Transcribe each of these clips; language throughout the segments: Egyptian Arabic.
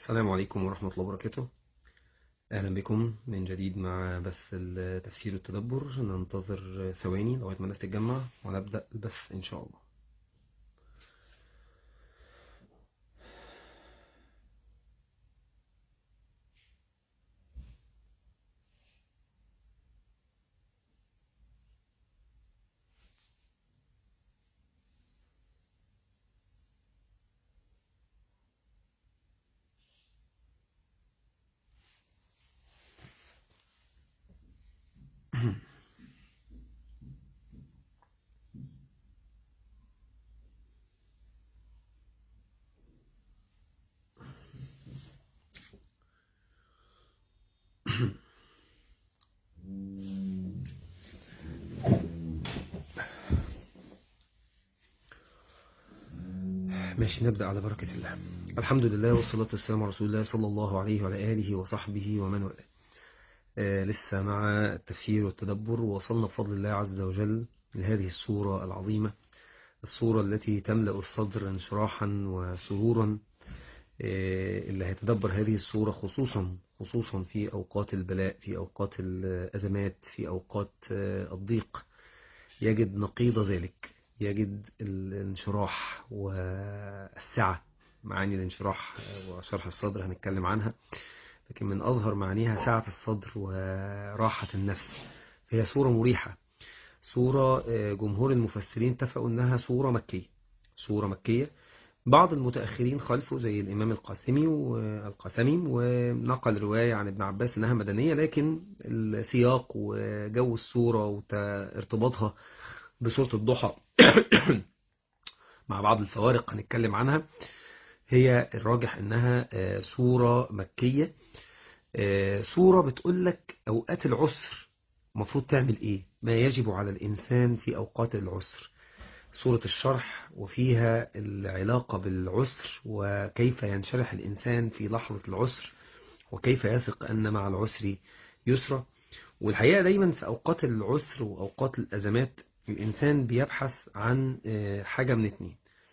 السلام عليكم ورحمة الله وبركاته أهلا بكم من جديد مع بث التفسير والتدبر ننتظر ثواني لغاية ما الناس تتجمع ونبدأ البث إن شاء الله ماشي نبدأ على بركة الله الحمد لله والصلاة والسلام على رسول الله صلى الله عليه وعلى آله وصحبه ومن والاه آه لسه مع التفسير والتدبر ووصلنا بفضل الله عز وجل لهذه السورة العظيمة السورة التي تملأ الصدر انشراحا وسرورا آه اللي هيتدبر هذه السورة خصوصا خصوصا في أوقات البلاء في أوقات الأزمات في أوقات آه الضيق يجد نقيض ذلك يجد الانشراح والسعة معاني الانشراح وشرح الصدر هنتكلم عنها لكن من أظهر معانيها سعة الصدر وراحة النفس فهي سورة مريحة سورة جمهور المفسرين اتفقوا أنها سورة مكية سورة مكية بعض المتأخرين خلفوا زي الإمام القاسمي والقاسمي ونقل رواية عن ابن عباس أنها مدنية لكن السياق وجو السورة وارتباطها بسورة الضحى مع بعض الفوارق هنتكلم عنها هي الراجح انها سورة مكية سورة بتقول لك اوقات العسر المفروض تعمل ايه ما يجب على الانسان في اوقات العسر سورة الشرح وفيها العلاقة بالعسر وكيف ينشرح الانسان في لحظة العسر وكيف يثق ان مع العسر يسرا والحقيقة دايما في اوقات العسر واوقات الازمات الإنسان بيبحث عن حاجة من اتنين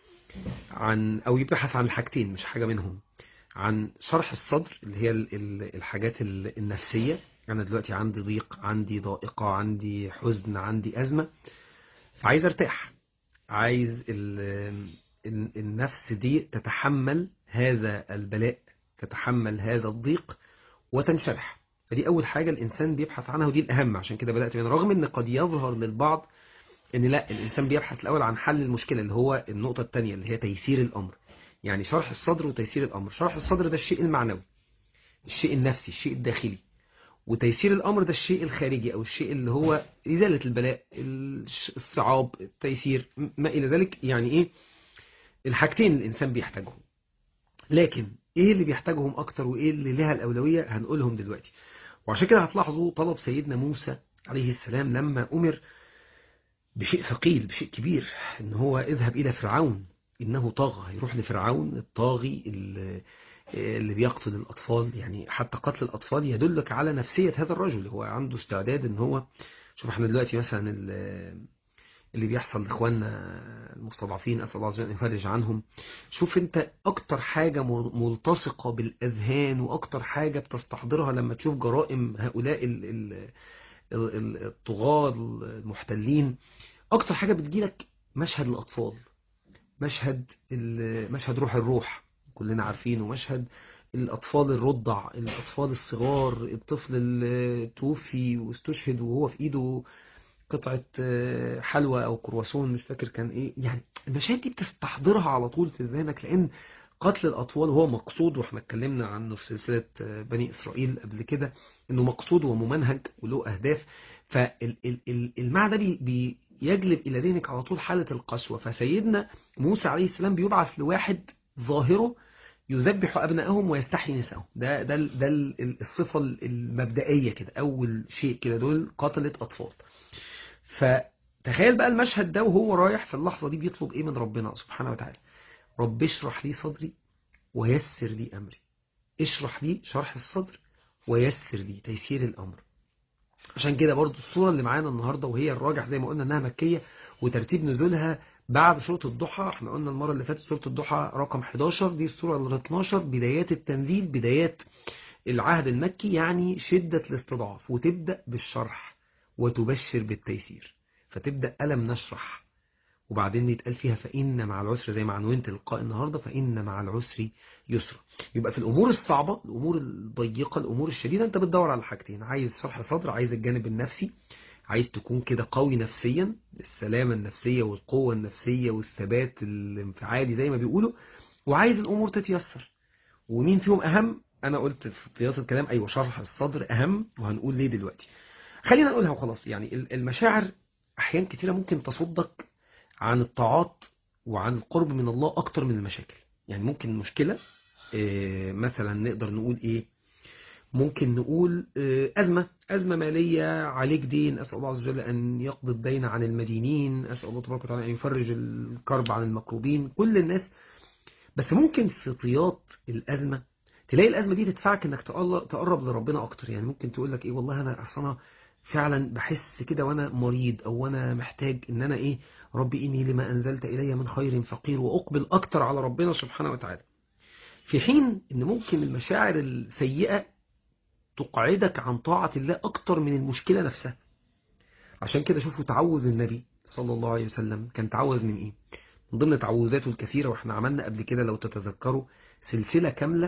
عن أو يبحث عن الحاجتين مش حاجة منهم عن شرح الصدر اللي هي الحاجات النفسية أنا دلوقتي عندي ضيق عندي ضائقة عندي حزن عندي أزمة عايز ارتاح عايز النفس دي تتحمل هذا البلاء تتحمل هذا الضيق وتنشرح فدي أول حاجة الإنسان بيبحث عنها ودي الأهم عشان كده بدأت من رغم أن قد يظهر للبعض ان لا الانسان بيبحث الاول عن حل المشكله اللي هو النقطه الثانيه اللي هي تيسير الامر يعني شرح الصدر وتيسير الامر شرح الصدر ده الشيء المعنوي الشيء النفسي الشيء الداخلي وتيسير الامر ده الشيء الخارجي او الشيء اللي هو ازاله البلاء الصعاب التيسير ما الى ذلك يعني ايه الحاجتين الانسان بيحتاجهم لكن ايه اللي بيحتاجهم اكتر وايه اللي لها الاولويه هنقولهم دلوقتي وعشان كده هتلاحظوا طلب سيدنا موسى عليه السلام لما امر بشيء ثقيل بشيء كبير ان هو اذهب الى فرعون انه طاغى هيروح لفرعون الطاغي اللي بيقتل الاطفال يعني حتى قتل الاطفال يدلك على نفسية هذا الرجل هو عنده استعداد ان هو شوف احنا دلوقتي مثلا اللي بيحصل لاخواننا المستضعفين اسال الله عز وجل يفرج عنهم شوف انت اكتر حاجة ملتصقة بالاذهان واكتر حاجة بتستحضرها لما تشوف جرائم هؤلاء ال ال الطغاة المحتلين اكتر حاجة بتجيلك مشهد الاطفال مشهد مشهد روح الروح كلنا عارفينه مشهد الاطفال الرضع الاطفال الصغار الطفل اللي توفي واستشهد وهو في ايده قطعة حلوى او كرواسون مش فاكر كان ايه يعني المشاهد دي بتستحضرها على طول في ذهنك لان قتل الأطفال هو مقصود واحنا اتكلمنا عنه في سلسلة بني إسرائيل قبل كده انه مقصود وممنهج وله أهداف فالمعنى ده بي بيجلب إلى ذهنك على طول حالة القسوة فسيدنا موسى عليه السلام بيبعث لواحد ظاهره يذبح أبنائهم ويستحيي نسائهم ده ده ده الصفة المبدئية كده أول شيء كده دول قتلة أطفال فتخيل بقى المشهد ده وهو رايح في اللحظة دي بيطلب إيه من ربنا سبحانه وتعالى رب اشرح لي صدري ويسر لي أمري اشرح لي شرح الصدر ويسر لي تيسير الأمر عشان كده برضو الصورة اللي معانا النهاردة وهي الراجح زي ما قلنا انها مكية وترتيب نزولها بعد سورة الضحى احنا قلنا المرة اللي فاتت سورة الضحى رقم 11 دي السورة ال 12 بدايات التنزيل بدايات العهد المكي يعني شدة الاستضعاف وتبدأ بالشرح وتبشر بالتيسير فتبدأ ألم نشرح وبعدين يتقال فيها فإن مع العسر زي ما عنونت لقاء النهاردة فإن مع العسر يسرا يبقى في الأمور الصعبة الأمور الضيقة الأمور الشديدة أنت بتدور على حاجتين عايز شرح صدر عايز الجانب النفسي عايز تكون كده قوي نفسيا السلامة النفسية والقوة النفسية والثبات الانفعالي زي ما بيقولوا وعايز الأمور تتيسر ومين فيهم أهم أنا قلت في طيات الكلام أيوة شرح الصدر أهم وهنقول ليه دلوقتي خلينا نقولها وخلاص يعني المشاعر أحيان كتيرة ممكن تصدك عن الطاعات وعن القرب من الله أكتر من المشاكل يعني ممكن المشكلة إيه مثلا نقدر نقول إيه ممكن نقول إيه أزمة أزمة مالية عليك دين أسأل الله عز وجل أن يقضي الدين عن المدينين أسأل الله تبارك وتعالى أن يفرج الكرب عن المكروبين كل الناس بس ممكن في طيات الأزمة تلاقي الأزمة دي تدفعك أنك تقرب لربنا أكتر يعني ممكن تقول لك إيه والله أنا أصلا فعلا بحس كده وانا مريض او وانا محتاج ان انا ايه ربي اني لما انزلت الي من خير فقير واقبل اكتر على ربنا سبحانه وتعالى في حين ان ممكن المشاعر السيئة تقعدك عن طاعة الله اكتر من المشكلة نفسها عشان كده شوفوا تعوذ النبي صلى الله عليه وسلم كان تعوذ من ايه من ضمن تعوذاته الكثيرة واحنا عملنا قبل كده لو تتذكروا سلسلة كاملة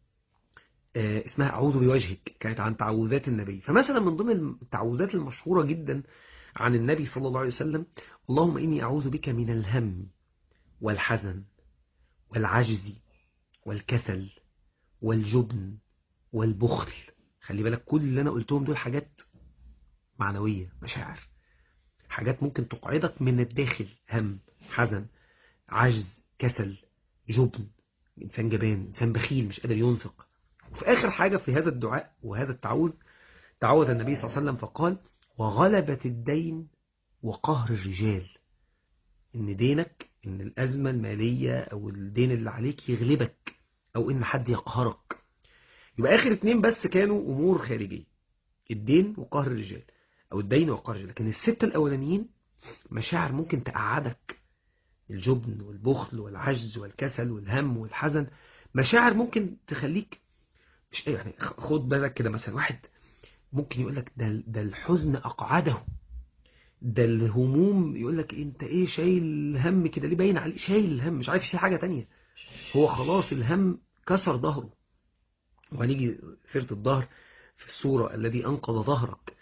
اسمها أعوذ بوجهك كانت عن تعوذات النبي فمثلا من ضمن التعوذات المشهورة جدا عن النبي صلى الله عليه وسلم اللهم إني أعوذ بك من الهم والحزن والعجز والكسل والجبن والبخل خلي بالك كل اللي أنا قلتهم دول حاجات معنوية مشاعر حاجات ممكن تقعدك من الداخل هم حزن عجز كسل جبن إنسان جبان إنسان بخيل مش قادر ينفق وفي آخر حاجة في هذا الدعاء وهذا التعوذ تعوذ النبي صلى الله عليه وسلم فقال وغلبة الدين وقهر الرجال إن دينك إن الأزمة المالية أو الدين اللي عليك يغلبك أو إن حد يقهرك يبقى آخر اتنين بس كانوا أمور خارجية الدين وقهر الرجال أو الدين وقهر الرجال لكن الستة الأولانيين مشاعر ممكن تقعدك الجبن والبخل والعجز والكسل والهم والحزن مشاعر ممكن تخليك مش يعني خد بالك كده مثلا واحد ممكن يقول لك ده ده الحزن اقعده ده الهموم يقول لك انت ايه شايل هم كده ليه باين عليه شايل الهم مش عارف في حاجه تانية هو خلاص الهم كسر ظهره وهنيجي سيره الظهر في الصوره الذي انقذ ظهرك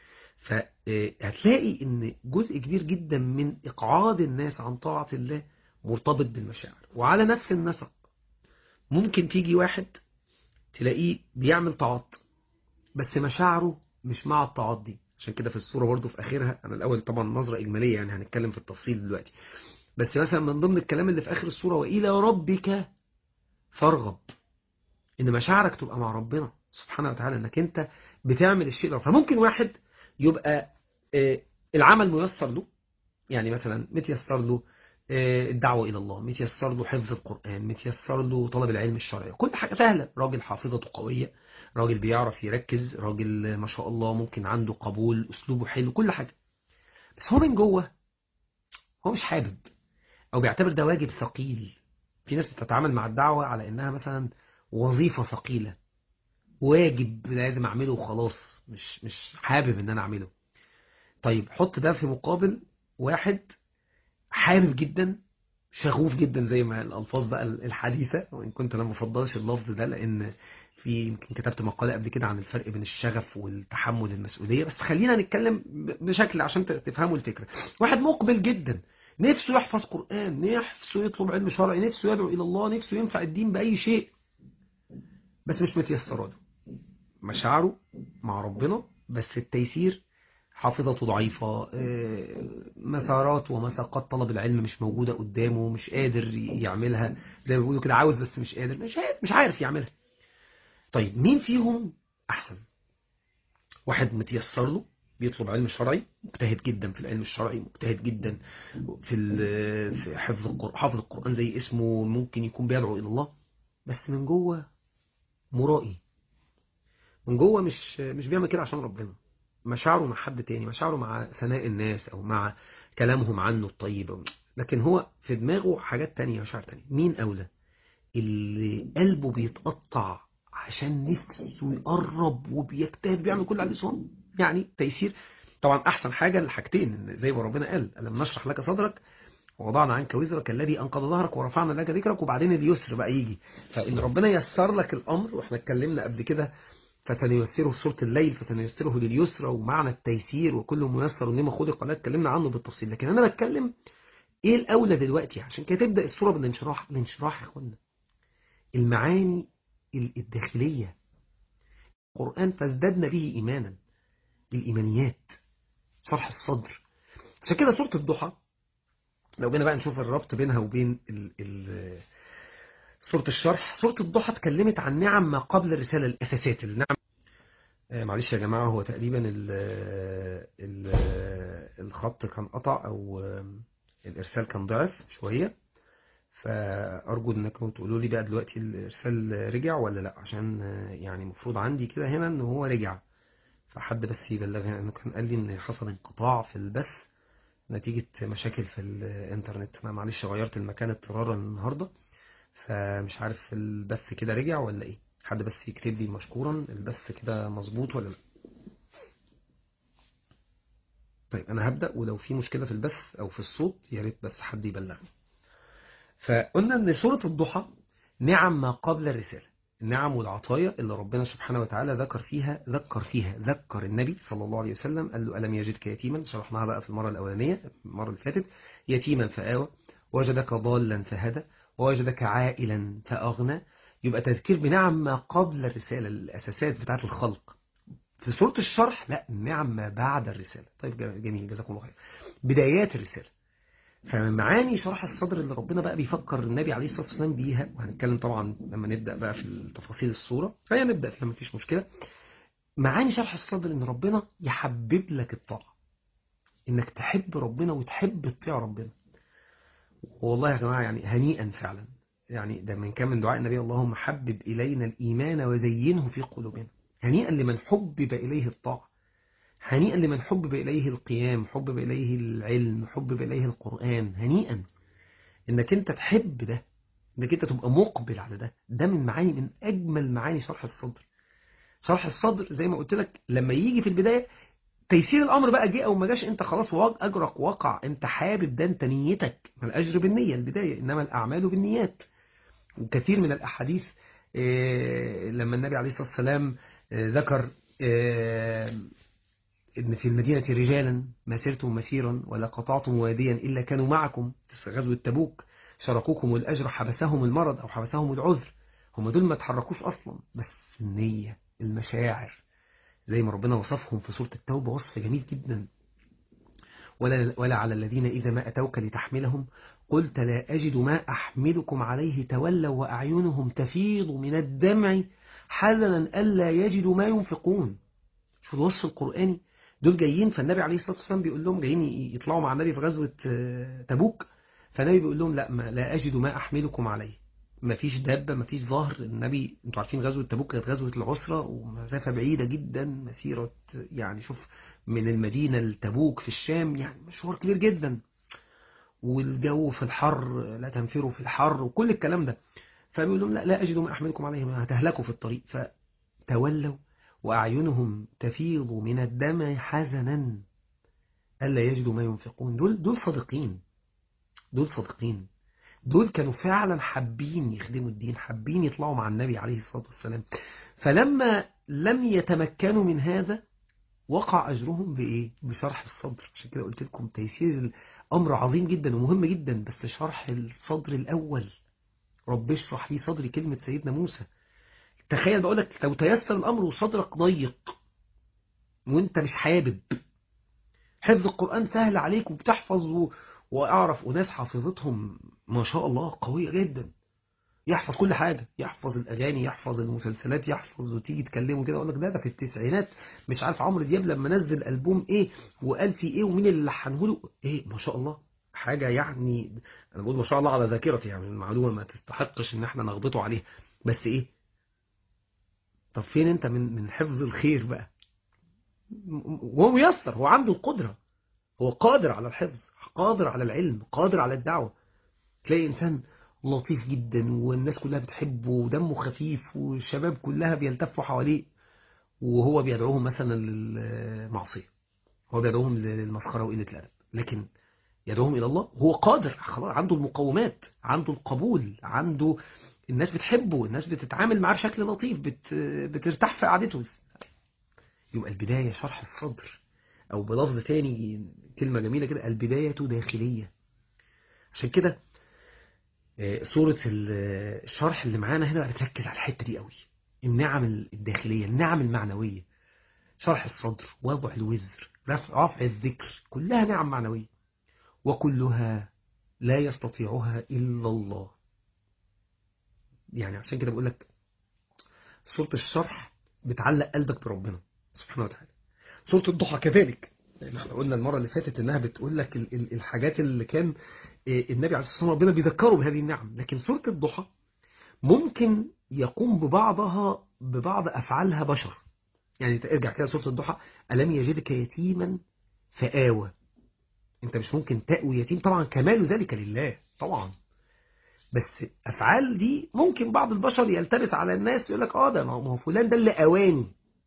فهتلاقي ان جزء كبير جدا من اقعاد الناس عن طاعه الله مرتبط بالمشاعر وعلى نفس النسق ممكن تيجي واحد تلاقيه بيعمل طاعات بس مشاعره مش مع الطاعات دي عشان كده في الصورة برضو في آخرها أنا الأول طبعا نظرة إجمالية يعني هنتكلم في التفصيل دلوقتي بس مثلا من ضمن الكلام اللي في آخر الصورة وإلى ربك فارغب إن مشاعرك تبقى مع ربنا سبحانه وتعالى إنك أنت بتعمل الشيء ده فممكن واحد يبقى العمل ميسر له يعني مثلا متيسر له الدعوة إلى الله متيسر له حفظ القرآن متيسر له طلب العلم الشرعي كل حاجة سهلة راجل حافظته قوية راجل بيعرف يركز راجل ما شاء الله ممكن عنده قبول أسلوبه حلو كل حاجة بس هو من جوه هو مش حابب أو بيعتبر ده واجب ثقيل في ناس بتتعامل مع الدعوة على إنها مثلا وظيفة ثقيلة واجب لازم أعمله وخلاص مش مش حابب إن أنا أعمله طيب حط ده في مقابل واحد حابب جدا شغوف جدا زي ما الألفاظ بقى الحديثة وإن كنت أنا مفضلش اللفظ ده لأن في يمكن كتبت مقالة قبل كده عن الفرق بين الشغف والتحمل المسؤولية بس خلينا نتكلم بشكل عشان تفهموا الفكرة واحد مقبل جدا نفسه يحفظ قرآن نفسه يطلب علم شرعي نفسه يدعو إلى الله نفسه ينفع الدين بأي شيء بس مش متيسر له مشاعره مع ربنا بس التيسير حافظته ضعيفة مسارات ومساقات طلب العلم مش موجودة قدامه مش قادر يعملها زي ما بيقولوا كده عاوز بس مش قادر مش مش عارف يعملها طيب مين فيهم أحسن واحد متيسر له بيطلب علم شرعي مجتهد جدا في العلم الشرعي مجتهد جدا في في حفظ القرآن حافظ القرآن زي اسمه ممكن يكون بيدعو إلى الله بس من جوه مرائي من جوه مش مش بيعمل كده عشان ربنا مشاعره مع حد تاني مشاعره مع ثناء الناس او مع كلامهم عنه الطيب لكن هو في دماغه حاجات تانية مشاعر تانية مين أولى اللي قلبه بيتقطع عشان نفسه يقرب وبيجتهد بيعمل كل عليه صوم يعني تيسير طبعا أحسن حاجة الحاجتين زي ما ربنا قال ألم نشرح لك صدرك ووضعنا عنك وزرك الذي أنقض ظهرك ورفعنا لك ذكرك وبعدين اليسر بقى يجي فإن ربنا يسر لك الأمر وإحنا اتكلمنا قبل كده فسنيسره في سورة الليل فسنيسره لليسرى ومعنى التيسير وكل ميسر لما خلق لا اتكلمنا عنه بالتفصيل لكن أنا بتكلم إيه الأولى دلوقتي عشان كده تبدأ السورة بالانشراح الانشراح يا إخوانا المعاني الداخلية القرآن فازددنا به إيمانا الإيمانيات شرح الصدر عشان كده سورة الضحى لو جينا بقى نشوف الربط بينها وبين ال ال سورة الشرح سورة الضحى اتكلمت عن نعم ما قبل الرسالة الأساسات النعم آه معلش يا جماعة هو تقريبا ال ال الخط كان قطع أو الإرسال كان ضعف شوية فأرجو إنكم تقولوا لي بقى دلوقتي الإرسال رجع ولا لأ عشان يعني المفروض عندي كده هنا إن هو رجع فحد بس يبلغني إنه كان قال لي إن حصل انقطاع في البث نتيجة مشاكل في الإنترنت أنا معلش غيرت المكان اضطرارا النهاردة فمش عارف البث كده رجع ولا إيه حد بس يكتب لي مشكورا البث كده مظبوط ولا لأ طيب أنا هبدأ ولو في مشكلة في البث أو في الصوت يا ريت بس حد يبلغني فقلنا ان سورة الضحى نعم ما قبل الرسالة النعم والعطايا اللي ربنا سبحانه وتعالى ذكر فيها ذكر فيها ذكر النبي صلى الله عليه وسلم قال له ألم يجدك يتيما شرحناها بقى في المرة الأولانية المرة اللي فاتت يتيما فآوى وجدك ضالا فهدى ووجدك عائلا فأغنى يبقى تذكير بنعم ما قبل الرسالة الأساسات بتاعت الخلق في سورة الشرح لا النعم ما بعد الرسالة طيب جميل جزاكم الله خير بدايات الرسالة فمن معاني شرح الصدر اللي ربنا بقى بيفكر النبي عليه الصلاة والسلام بيها وهنتكلم طبعا لما نبدأ بقى في تفاصيل الصورة خلينا نبدأ فيها مفيش مشكلة معاني شرح الصدر ان ربنا يحبب لك الطاعة انك تحب ربنا وتحب تطيع ربنا والله يا جماعة يعني هنيئا فعلا يعني ده من كان من دعاء النبي اللهم حبب إلينا الإيمان وزينه في قلوبنا هنيئا لمن حبب إليه الطاعة هنيئا لمن حبب إليه القيام حبب إليه العلم حبب إليه القرآن هنيئا إنك أنت تحب ده إنك أنت تبقى مقبل على ده ده من معاني من أجمل معاني شرح الصدر شرح الصدر زي ما قلت لك لما يجي في البداية تيسير الأمر بقى جه أو ما جاش أنت خلاص أجرك وقع أنت حابب ده أنت نيتك ما الأجر بالنية البداية إنما الأعمال بالنيات وكثير من الأحاديث لما النبي عليه الصلاة والسلام ذكر إن في المدينة رجالا ما سرتم مسيرا ولا قطعتم واديا إلا كانوا معكم في غزوة تبوك شاركوكم الأجر حبسهم المرض أو حبسهم العذر هم دول ما تحركوش أصلا بس النية المشاعر زي ما ربنا وصفهم في سورة التوبة وصف جميل جدا ولا, ولا على الذين إذا ما أتوك لتحملهم قلت لا أجد ما أحملكم عليه تولوا وأعينهم تفيض من الدمع حزنا ألا يجدوا ما ينفقون في الوصف القرآني دول جايين فالنبي عليه الصلاة والسلام بيقول لهم جايين يطلعوا مع النبي في غزوة تبوك فالنبي بيقول لهم لا ما لا أجد ما أحملكم عليه ما فيش دابة ما فيش ظهر النبي انتوا عارفين غزوة تبوك كانت غزوة العسرة ومسافة بعيدة جدا مسيرة يعني شوف من المدينة لتبوك في الشام يعني مشوار كبير جدا والجو في الحر لا تنفروا في الحر وكل الكلام ده فبيقول لهم لا لا أجد ما أحملكم عليه هتهلكوا في الطريق فتولوا وأعينهم تفيض من الدمع حزنا ألا يجدوا ما ينفقون دول دول صادقين دول صادقين دول كانوا فعلا حابين يخدموا الدين حابين يطلعوا مع النبي عليه الصلاة والسلام فلما لم يتمكنوا من هذا وقع أجرهم بإيه؟ بشرح الصدر عشان كده قلت لكم تيسير الأمر عظيم جدا ومهم جدا بس شرح الصدر الأول رب اشرح لي صدري كلمة سيدنا موسى تخيل بقولك لو تيسر الأمر وصدرك ضيق وانت مش حابب حفظ القرآن سهل عليك وبتحفظ و... وأعرف أناس حافظتهم ما شاء الله قوية جدا يحفظ كل حاجة يحفظ الأغاني يحفظ المسلسلات يحفظ وتيجي تكلمه كده أقول لك ده ده في التسعينات مش عارف عمرو دياب لما نزل ألبوم إيه وقال فيه إيه ومين اللي لحنه له إيه ما شاء الله حاجة يعني أنا بقول ما شاء الله على ذاكرتي يعني المعلومة ما تستحقش إن إحنا نغبطه عليها بس إيه طب فين أنت من من حفظ الخير بقى وهو ميسر هو عنده القدرة هو قادر على الحفظ قادر على العلم قادر على الدعوة تلاقي إنسان لطيف جدا والناس كلها بتحبه ودمه خفيف والشباب كلها بيلتفوا حواليه وهو بيدعوهم مثلا للمعصية هو بيدعوهم للمسخرة وقلة الأدب لكن يدعوهم إلى الله هو قادر خلاص عنده المقومات عنده القبول عنده الناس بتحبه الناس بتتعامل معاه بشكل لطيف بت... بترتاح في قعدته يبقى البداية شرح الصدر أو بلفظ تاني كلمة جميلة كده البداية داخلية عشان كده سورة الشرح اللي معانا هنا بتركز على الحتة دي قوي النعم الداخلية النعم المعنوية شرح الصدر وضع الوزر رفع, رفع الذكر كلها نعم معنوية وكلها لا يستطيعها إلا الله يعني عشان كده بقول لك سورة الشرح بتعلق قلبك بربنا سبحانه وتعالى سورة الضحى كذلك احنا قلنا المرة اللي فاتت انها بتقول لك الحاجات اللي كان النبي عليه الصلاة والسلام ربنا بيذكره بهذه النعم لكن سورة الضحى ممكن يقوم ببعضها ببعض أفعالها بشر يعني ارجع كده سورة الضحى ألم يجدك يتيما فآوى انت مش ممكن تأوي يتيم طبعا كمال ذلك لله طبعا بس أفعال دي ممكن بعض البشر يلتبس على الناس يقول لك اه ده ما هو فلان ده اللي أواني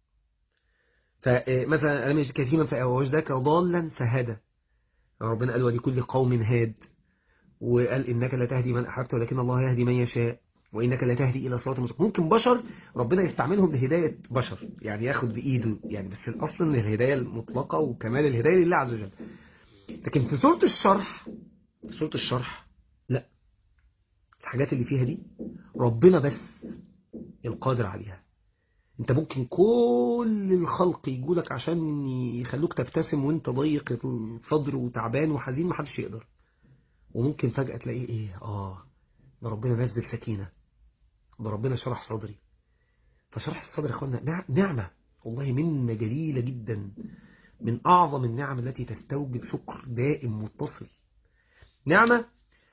فمثلا ألم يجدك يتيما فآوى وجدك ضالا فهدى ربنا قال ولكل قوم هاد وقال إنك لا تهدي من أحببت ولكن الله يهدي من يشاء وإنك لا تهدي إلى صراط مستقيم ممكن بشر ربنا يستعملهم لهداية بشر يعني ياخد بإيده يعني بس الأصل إن الهداية المطلقة وكمال الهداية لله عز وجل لكن في سورة الشرح في سورة الشرح لا الحاجات اللي فيها دي ربنا بس القادر عليها انت ممكن كل الخلق يجولك عشان يخلوك تبتسم وانت ضيق الصدر وتعبان وحزين محدش يقدر وممكن فجأة تلاقيه ايه اه ده ربنا نزل سكينة ده ربنا شرح صدري فشرح الصدر يا اخوانا نعمة والله منة جليلة جدا من أعظم النعم التي تستوجب شكر دائم متصل نعمة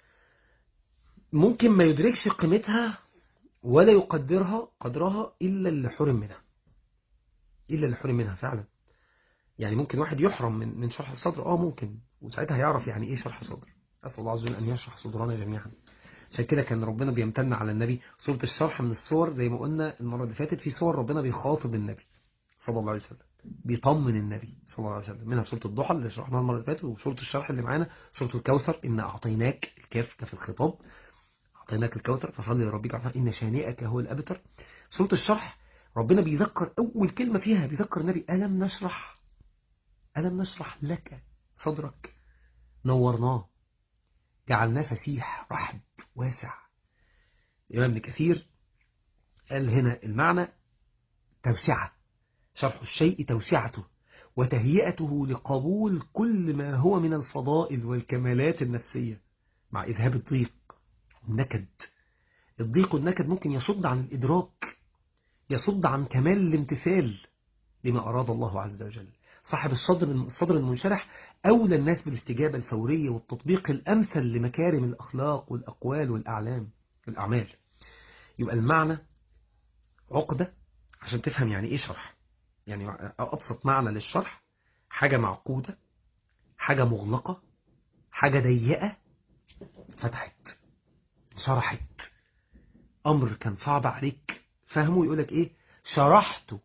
ممكن ما يدركش قيمتها ولا يقدرها قدرها إلا اللي حرم منها إلا اللي حرم منها فعلا يعني ممكن واحد يحرم من من شرح الصدر اه ممكن وساعتها يعرف يعني ايه شرح صدر أسأل الله عز وجل أن يشرح صدورنا جميعا عشان كده كان ربنا بيمتن على النبي سورة الشرح من الصور زي ما قلنا المرة اللي فاتت في صور ربنا بيخاطب النبي صلى الله عليه وسلم بيطمن النبي صلى الله عليه وسلم منها سورة الضحى اللي شرحناها المرة اللي فاتت وسورة الشرح اللي معانا سورة الكوثر إن أعطيناك الكاف كف الخطاب أعطيناك الكوثر فصلي لربك عفوا إن شانئك هو الأبتر سورة الشرح ربنا بيذكر أول كلمة فيها بيذكر النبي ألم نشرح ألم نشرح لك صدرك نورناه جعلناه فسيح رحب واسع الإمام ابن كثير قال هنا المعنى توسعة شرح الشيء توسعته وتهيئته لقبول كل ما هو من الفضائل والكمالات النفسية مع إذهاب الضيق والنكد الضيق والنكد ممكن يصد عن الإدراك يصد عن كمال الامتثال لما أراد الله عز وجل صاحب الصدر الصدر المنشرح أولى الناس بالاستجابة الفورية والتطبيق الأمثل لمكارم الأخلاق والأقوال والأعلام الأعمال يبقى المعنى عقدة عشان تفهم يعني إيه شرح يعني أبسط معنى للشرح حاجة معقودة حاجة مغلقة حاجة ضيقة فتحت شرحت أمر كان صعب عليك فهمه يقولك إيه شرحته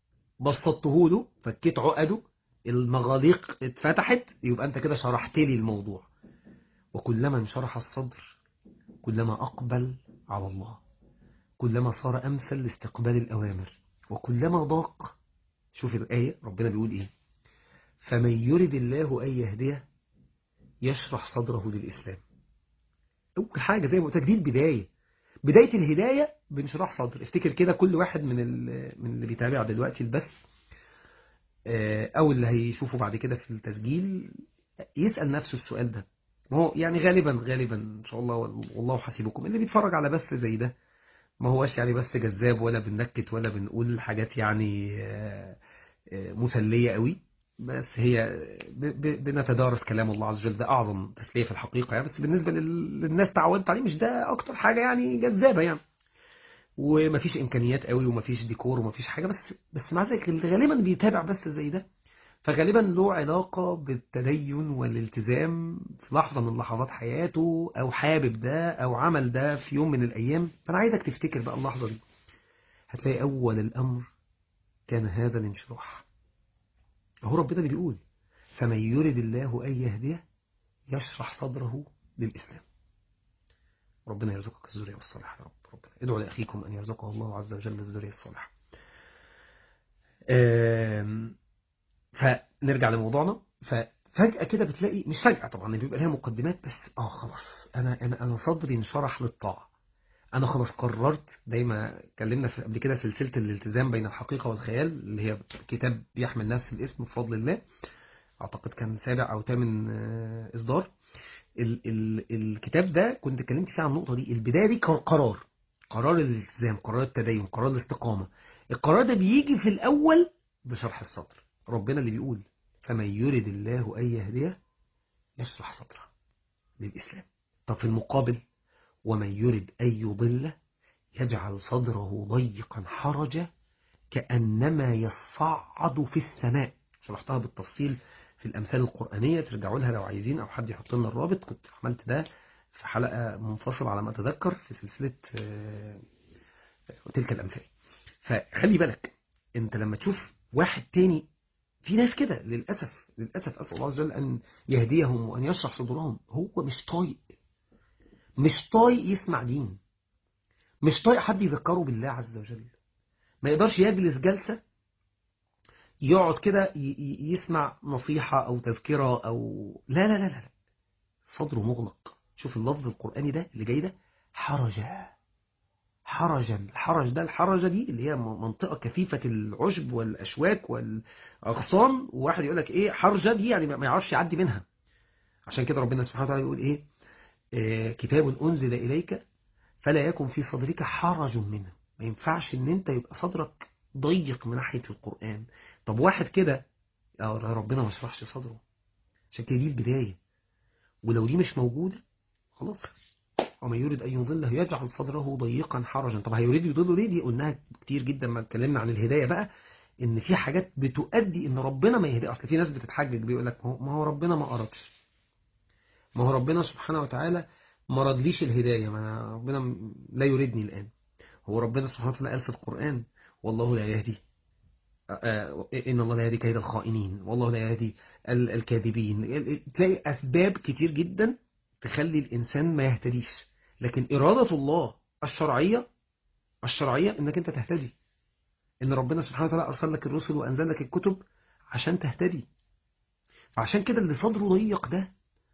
بسطته له فكيت عقده المغاليق اتفتحت يبقى أنت كده شرحت لي الموضوع وكلما انشرح الصدر كلما أقبل على الله كلما صار أمثل لاستقبال الأوامر وكلما ضاق شوف الآية ربنا بيقول إيه فمن يرد الله أن يهديه يشرح صدره للإسلام أول حاجة زي ما قلت دي البداية بداية الهداية بانشراح صدر افتكر كده كل واحد من من اللي بيتابع دلوقتي البث أو اللي هيشوفه بعد كده في التسجيل يسأل نفسه السؤال ده ما هو يعني غالبا غالبا إن شاء الله والله حسيبكم اللي بيتفرج على بث زي ده ما هوش يعني بس جذاب ولا بننكت ولا بنقول حاجات يعني مسلية قوي بس هي بنتدارس كلام الله عز وجل ده أعظم تسلية في الحقيقة يعني بس بالنسبة للناس تعودت عليه مش ده أكتر حاجة يعني جذابة يعني ومفيش إمكانيات قوي ومفيش ديكور ومفيش حاجة بس بس مع ذلك اللي غالبا بيتابع بس زي ده فغالبا له علاقة بالتدين والالتزام في لحظة من لحظات حياته أو حابب ده أو عمل ده في يوم من الأيام فأنا عايزك تفتكر بقى اللحظة دي هتلاقي أول الأمر كان هذا الانشراح هو ربنا اللي بيقول فمن يرد الله أن يهديه يشرح صدره للإسلام ربنا يرزقك الذرية والصالحة يا رب ربنا ادعوا لأخيكم أن يرزقه الله عز وجل الذرية الصالحة فنرجع لموضوعنا ففجأة كده بتلاقي مش فجأة طبعا بيبقى لها مقدمات بس اه خلاص انا انا انا صدري انشرح للطاعة انا خلاص قررت دايما اتكلمنا في قبل كده سلسلة الالتزام بين الحقيقة والخيال اللي هي كتاب بيحمل نفس الاسم بفضل الله اعتقد كان سابع او ثامن اصدار ال ال الكتاب ده كنت اتكلمت فيه عن النقطة دي البداية دي قرار قرار الالتزام قرار التدين قرار الاستقامة القرار ده بيجي في الاول بشرح الصدر ربنا اللي بيقول فمن يرد الله أن يهديه يشرح صدره للإسلام طب في المقابل ومن يرد أن يضله يجعل صدره ضيقا حرجا كأنما يصعد في السماء شرحتها بالتفصيل في الأمثال القرآنية ترجعوا لها لو عايزين أو حد يحط لنا الرابط كنت عملت ده في حلقة منفصلة على ما أتذكر في سلسلة تلك الأمثال فخلي بالك أنت لما تشوف واحد تاني في ناس كده للأسف للأسف أسأل الله عز وجل أن يهديهم وأن يشرح صدورهم هو مش طايق مش طايق يسمع دين مش طايق حد يذكره بالله عز وجل ما يقدرش يجلس جلسة يقعد كده يسمع نصيحة أو تذكرة أو لا لا لا لا صدره مغلق شوف اللفظ القرآني ده اللي جاي ده حرجا حرجا الحرج ده الحرجة دي اللي هي منطقة كثيفة العشب والأشواك والأغصان وواحد يقول لك إيه حرجة دي يعني ما يعرفش يعدي منها عشان كده ربنا سبحانه وتعالى يقول إيه آه كتاب أنزل إليك فلا يكن في صدرك حرج منه ما ينفعش إن أنت يبقى صدرك ضيق من ناحية القرآن طب واحد كده ربنا ما شرحش صدره عشان كده دي البداية ولو دي مش موجودة خلاص ومن يريد أن يضله يجعل صدره ضيقا حرجا طب هيريد يضله ليه دي قلناها كتير جدا ما اتكلمنا عن الهداية بقى ان في حاجات بتؤدي ان ربنا ما يهدي اصل في ناس بتتحجج بيقول لك ما هو ربنا ما أردش ما هو ربنا سبحانه وتعالى ما رضليش الهداية ما ربنا لا يريدني الآن هو ربنا سبحانه وتعالى قال في القرآن والله لا يهدي إن الله لا يهدي كيد الخائنين والله لا يهدي الكاذبين تلاقي أسباب كتير جدا تخلي الإنسان ما يهتديش لكن إرادة الله الشرعية الشرعية إنك أنت تهتدي إن ربنا سبحانه وتعالى أرسل لك الرسل وأنزل لك الكتب عشان تهتدي فعشان كده اللي صدره ضيق ده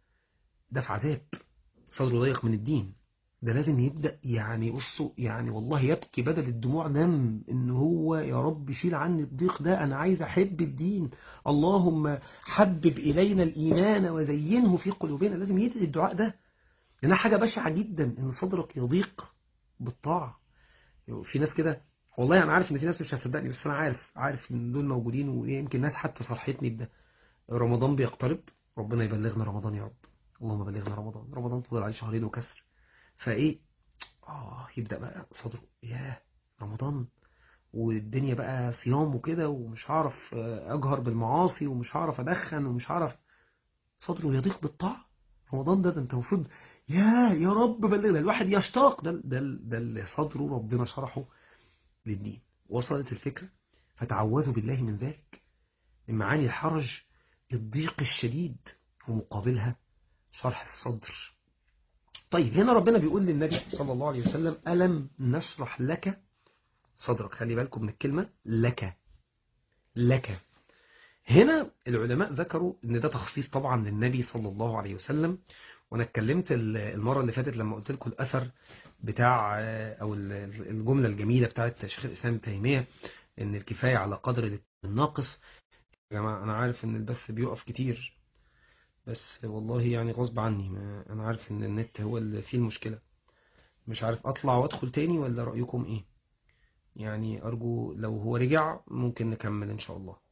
ده في عذاب صدره ضيق من الدين ده لازم يبدأ يعني بصوا يعني والله يبكي بدل الدموع نم ان هو يا رب شيل عني الضيق ده انا عايز احب الدين اللهم حبب الينا الايمان وزينه في قلوبنا لازم يدعي الدعاء ده لانها حاجة بشعة جدا ان صدرك يضيق بالطاعة في ناس كده والله انا عارف ان في ناس مش هتصدقني بس انا عارف عارف ان دول موجودين ويمكن ناس حتى صرحتني بده رمضان بيقترب ربنا يبلغنا رمضان يا رب اللهم بلغنا رمضان رمضان فضل عليه شهرين وكسر فايه اه يبدا بقى صدره ياه رمضان والدنيا بقى صيام وكده ومش هعرف اجهر بالمعاصي ومش هعرف ادخن ومش هعرف صدره يضيق بالطاعه رمضان ده, ده انت المفروض يا يا رب بلغنا الواحد يشتاق ده ده ده اللي صدره ربنا شرحه للدين وصلت الفكره فتعوذوا بالله من ذلك من معاني الحرج الضيق الشديد ومقابلها شرح الصدر طيب هنا ربنا بيقول للنبي صلى الله عليه وسلم ألم نشرح لك صدرك خلي بالكم من الكلمة لك لك هنا العلماء ذكروا ان ده تخصيص طبعا للنبي صلى الله عليه وسلم وانا اتكلمت المرة اللي فاتت لما قلت لكم الاثر بتاع او الجملة الجميلة بتاعت شيخ الاسلام ابن تيمية ان الكفاية على قدر الناقص يا جماعة انا عارف ان البث بيقف كتير بس والله يعني غصب عني ما انا عارف ان النت هو اللي فيه المشكلة مش عارف اطلع وادخل تاني ولا رأيكم ايه يعني ارجو لو هو رجع ممكن نكمل ان شاء الله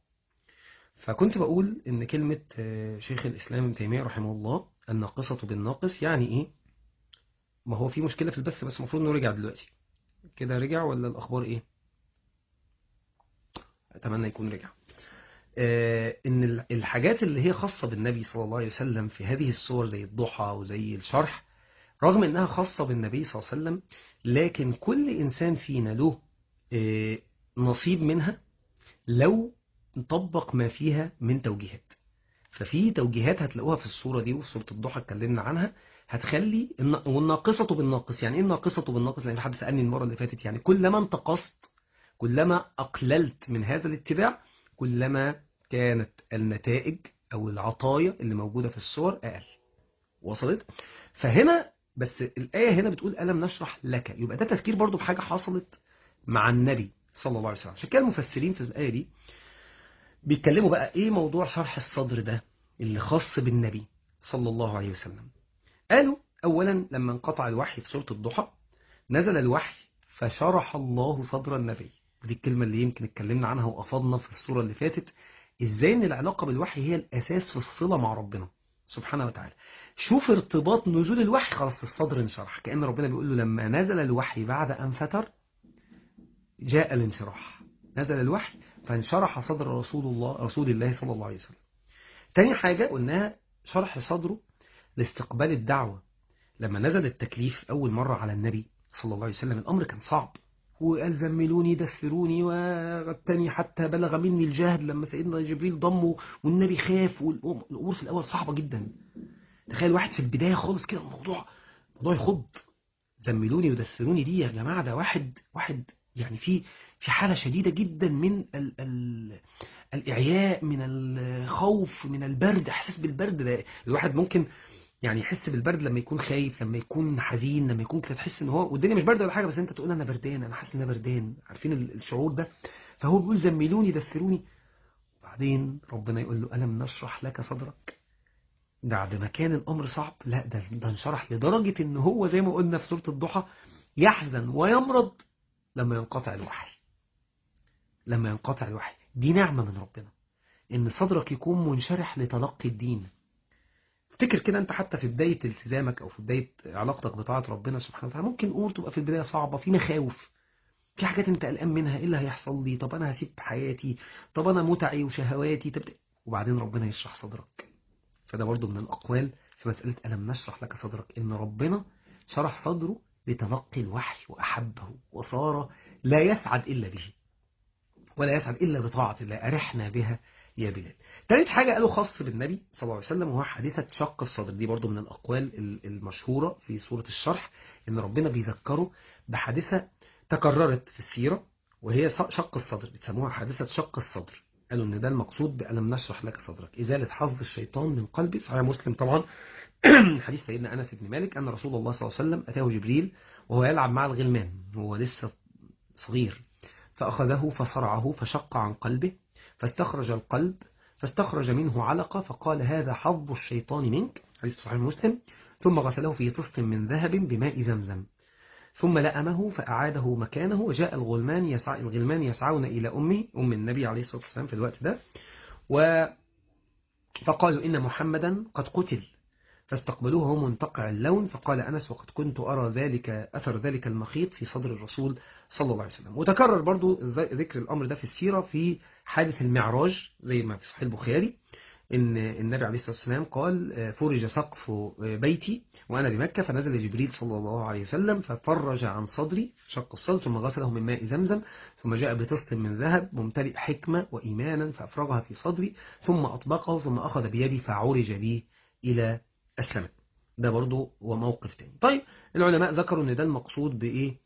فكنت بقول ان كلمة شيخ الاسلام ابن تيمية رحمه الله الناقصة بالناقص يعني ايه ما هو في مشكلة في البث بس المفروض انه رجع دلوقتي كده رجع ولا الاخبار ايه اتمنى يكون رجع آه، ان ال- الحاجات اللي هي خاصة بالنبي صلى الله عليه وسلم في هذه الصور زي الضحى وزي الشرح رغم انها خاصة بالنبي صلى الله عليه وسلم لكن كل انسان فينا له آه، نصيب منها لو نطبق ما فيها من توجيهات ففي توجيهات هتلاقوها في الصورة دي وفي سورة الضحى اتكلمنا عنها هتخلي الن- والناقصة بالناقص يعني ايه الناقصة بالناقص لان حد سألني المرة اللي فاتت يعني كلما انتقصت كلما أقللت من هذا الاتباع كلما كانت النتائج أو العطايا اللي موجودة في الصور أقل وصلت فهنا بس الآية هنا بتقول ألم نشرح لك يبقى ده تفكير برضو بحاجة حصلت مع النبي صلى الله عليه وسلم عشان كده المفسرين في الآية دي بيتكلموا بقى إيه موضوع شرح الصدر ده اللي خاص بالنبي صلى الله عليه وسلم قالوا أولا لما انقطع الوحي في سورة الضحى نزل الوحي فشرح الله صدر النبي ودي الكلمة اللي يمكن اتكلمنا عنها وأفضنا في الصورة اللي فاتت إزاي إن العلاقة بالوحي هي الأساس في الصلة مع ربنا سبحانه وتعالى شوف ارتباط نزول الوحي خلاص الصدر انشرح كأن ربنا بيقول له لما نزل الوحي بعد أن فتر جاء الانشراح نزل الوحي فانشرح صدر رسول الله رسول الله صلى الله عليه وسلم تاني حاجة قلناها شرح صدره لاستقبال الدعوة لما نزل التكليف أول مرة على النبي صلى الله عليه وسلم الأمر كان صعب وقال زملوني دثروني والتاني حتى بلغ مني الجهد لما سيدنا جبريل ضمه والنبي خاف والأمور في الأول صعبة جدا تخيل واحد في البداية خالص كده الموضوع موضوع يخض زملوني ودثروني دي يا جماعة ده واحد واحد يعني في في حالة شديدة جدا من ال ال الإعياء من الخوف من البرد إحساس بالبرد ده الواحد ممكن يعني يحس بالبرد لما يكون خايف لما يكون حزين لما يكون كده تحس ان هو والدنيا مش برد ولا حاجه بس انت تقول انا بردان انا حاسس ان انا بردان عارفين ال- الشعور ده فهو بيقول زملوني دثروني وبعدين ربنا يقول له الم نشرح لك صدرك بعد ما كان الامر صعب لا ده ده انشرح لدرجه ان هو زي ما قلنا في سوره الضحى يحزن ويمرض لما ينقطع الوحي لما ينقطع الوحي دي نعمه من ربنا ان صدرك يكون منشرح لتلقي الدين افتكر كده انت حتى في بداية التزامك او في بداية علاقتك بطاعة ربنا سبحانه وتعالى ممكن امور تبقى في البداية صعبة في مخاوف في حاجات انت قلقان منها ايه اللي هيحصل لي طب انا هسيب حياتي طب انا متعي وشهواتي طب وبعدين ربنا يشرح صدرك فده برضو من الاقوال في مسألة ألم نشرح لك صدرك ان ربنا شرح صدره لتلقي الوحي واحبه وصار لا يسعد الا به ولا يسعد الا بطاعة الله ارحنا بها يا بلال تالت حاجة قالوا خاص بالنبي صلى الله عليه وسلم وهو حادثة شق الصدر دي برضو من الأقوال ال- المشهورة في سورة الشرح إن ربنا بيذكره بحادثة تكررت في السيرة وهي ص- شق الصدر بيسموها حادثة شق الصدر قالوا إن ده المقصود بألم نشرح لك صدرك إزالة حظ الشيطان من قلبي صحيح مسلم طبعا حديث سيدنا أنس بن مالك أن رسول الله صلى الله عليه وسلم أتاه جبريل وهو يلعب مع الغلمان وهو لسه صغير فأخذه فصرعه فشق عن قلبه فاستخرج القلب فاستخرج منه علقة فقال هذا حظ الشيطان منك حديث صحيح مسلم ثم غسله في طست من ذهب بماء زمزم ثم لأمه فأعاده مكانه وجاء الغلمان يسع... الغلمان يسعون إلى أمه أم النبي عليه الصلاة والسلام في الوقت ده و... فقالوا إن محمدا قد قتل فاستقبلوه وهو منتقع اللون فقال أنس وقد كنت أرى ذلك أثر ذلك المخيط في صدر الرسول صلى الله عليه وسلم وتكرر برضو ذ- ذكر الأمر ده في السيرة في حادث المعراج زي ما في صحيح البخاري إن النبي عليه الصلاة والسلام قال آه، فرج سقف آه، بيتي وأنا بمكة فنزل جبريل صلى الله عليه وسلم ففرج عن صدري شق الصدر ثم غسله من ماء زمزم ثم جاء بطست من ذهب ممتلئ حكمة وإيمانا فأفرغها في صدري ثم أطبقه ثم أخذ بيدي فعرج بي إلى السماء ده برضو هو موقف تاني طيب العلماء ذكروا ان ده المقصود بايه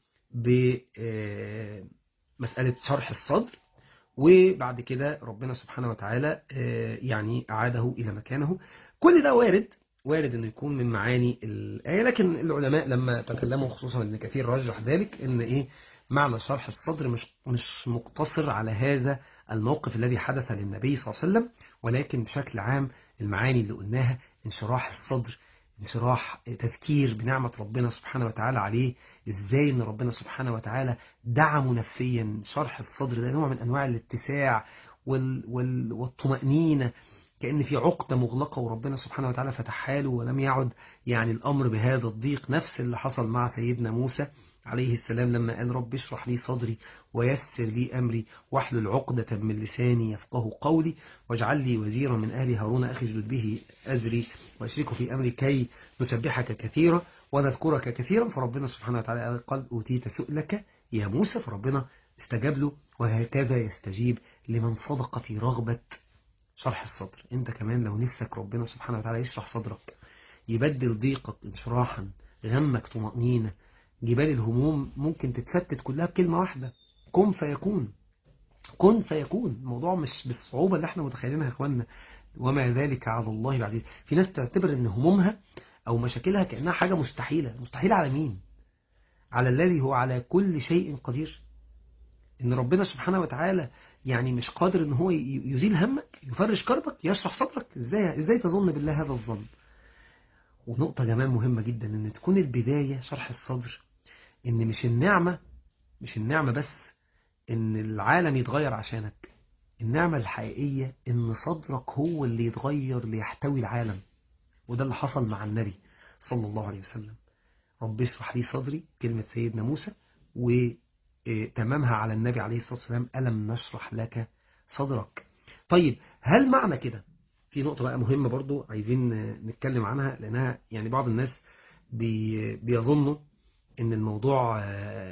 بمسألة شرح الصدر وبعد كده ربنا سبحانه وتعالى آه، يعني أعاده إلى مكانه كل ده وارد وارد انه يكون من معاني الآية لكن العلماء لما تكلموا خصوصا ابن كثير رجح ذلك ان ايه معنى شرح الصدر مش مش مقتصر على هذا الموقف الذي حدث للنبي صلى الله عليه وسلم ولكن بشكل عام المعاني اللي قلناها انشراح الصدر انشراح تذكير بنعمة ربنا سبحانه وتعالى عليه ازاي ان ربنا سبحانه وتعالى دعمه نفسيا شرح الصدر ده نوع من انواع الاتساع وال وال والطمأنينة كأن في عقدة مغلقة وربنا سبحانه وتعالى فتحها له ولم يعد يعني الأمر بهذا الضيق نفس اللي حصل مع سيدنا موسى عليه السلام لما قال رب اشرح لي صدري ويسر لي أمري واحلل عقدة من لساني يفقه قولي واجعل لي وزيرا من أهل هارون أخجل به أزري وأشركه في أمري كي نسبحك كثيرا ونذكرك كثيرا فربنا سبحانه وتعالى قال أوتيت سؤلك يا موسى فربنا استجاب له وهكذا يستجيب لمن صدق في رغبة شرح الصدر انت كمان لو نفسك ربنا سبحانه وتعالى يشرح صدرك يبدل ضيقك انشراحا غمك طمأنينة جبال الهموم ممكن تتفتت كلها بكلمة واحدة كن فيكون كن فيكون الموضوع مش بالصعوبة اللي احنا متخيلينها يا اخواننا وما ذلك على الله بعزيز في ناس تعتبر ان همومها او مشاكلها كأنها حاجة مستحيلة مستحيلة على مين على الذي هو على كل شيء قدير ان ربنا سبحانه وتعالى يعني مش قادر ان هو يزيل همك يفرش كربك يشرح صدرك ازاي ازاي تظن بالله هذا الظن ونقطة كمان مهمة جدا ان تكون البداية شرح الصدر ان مش النعمة مش النعمة بس ان العالم يتغير عشانك النعمة الحقيقية ان صدرك هو اللي يتغير ليحتوي العالم وده اللي حصل مع النبي صلى الله عليه وسلم رب اشرح لي صدري كلمة سيدنا موسى وتمامها على النبي عليه الصلاة والسلام ألم نشرح لك صدرك طيب هل معنى كده في نقطة بقى مهمة برضو عايزين نتكلم عنها لأنها يعني بعض الناس بي بيظنوا ان الموضوع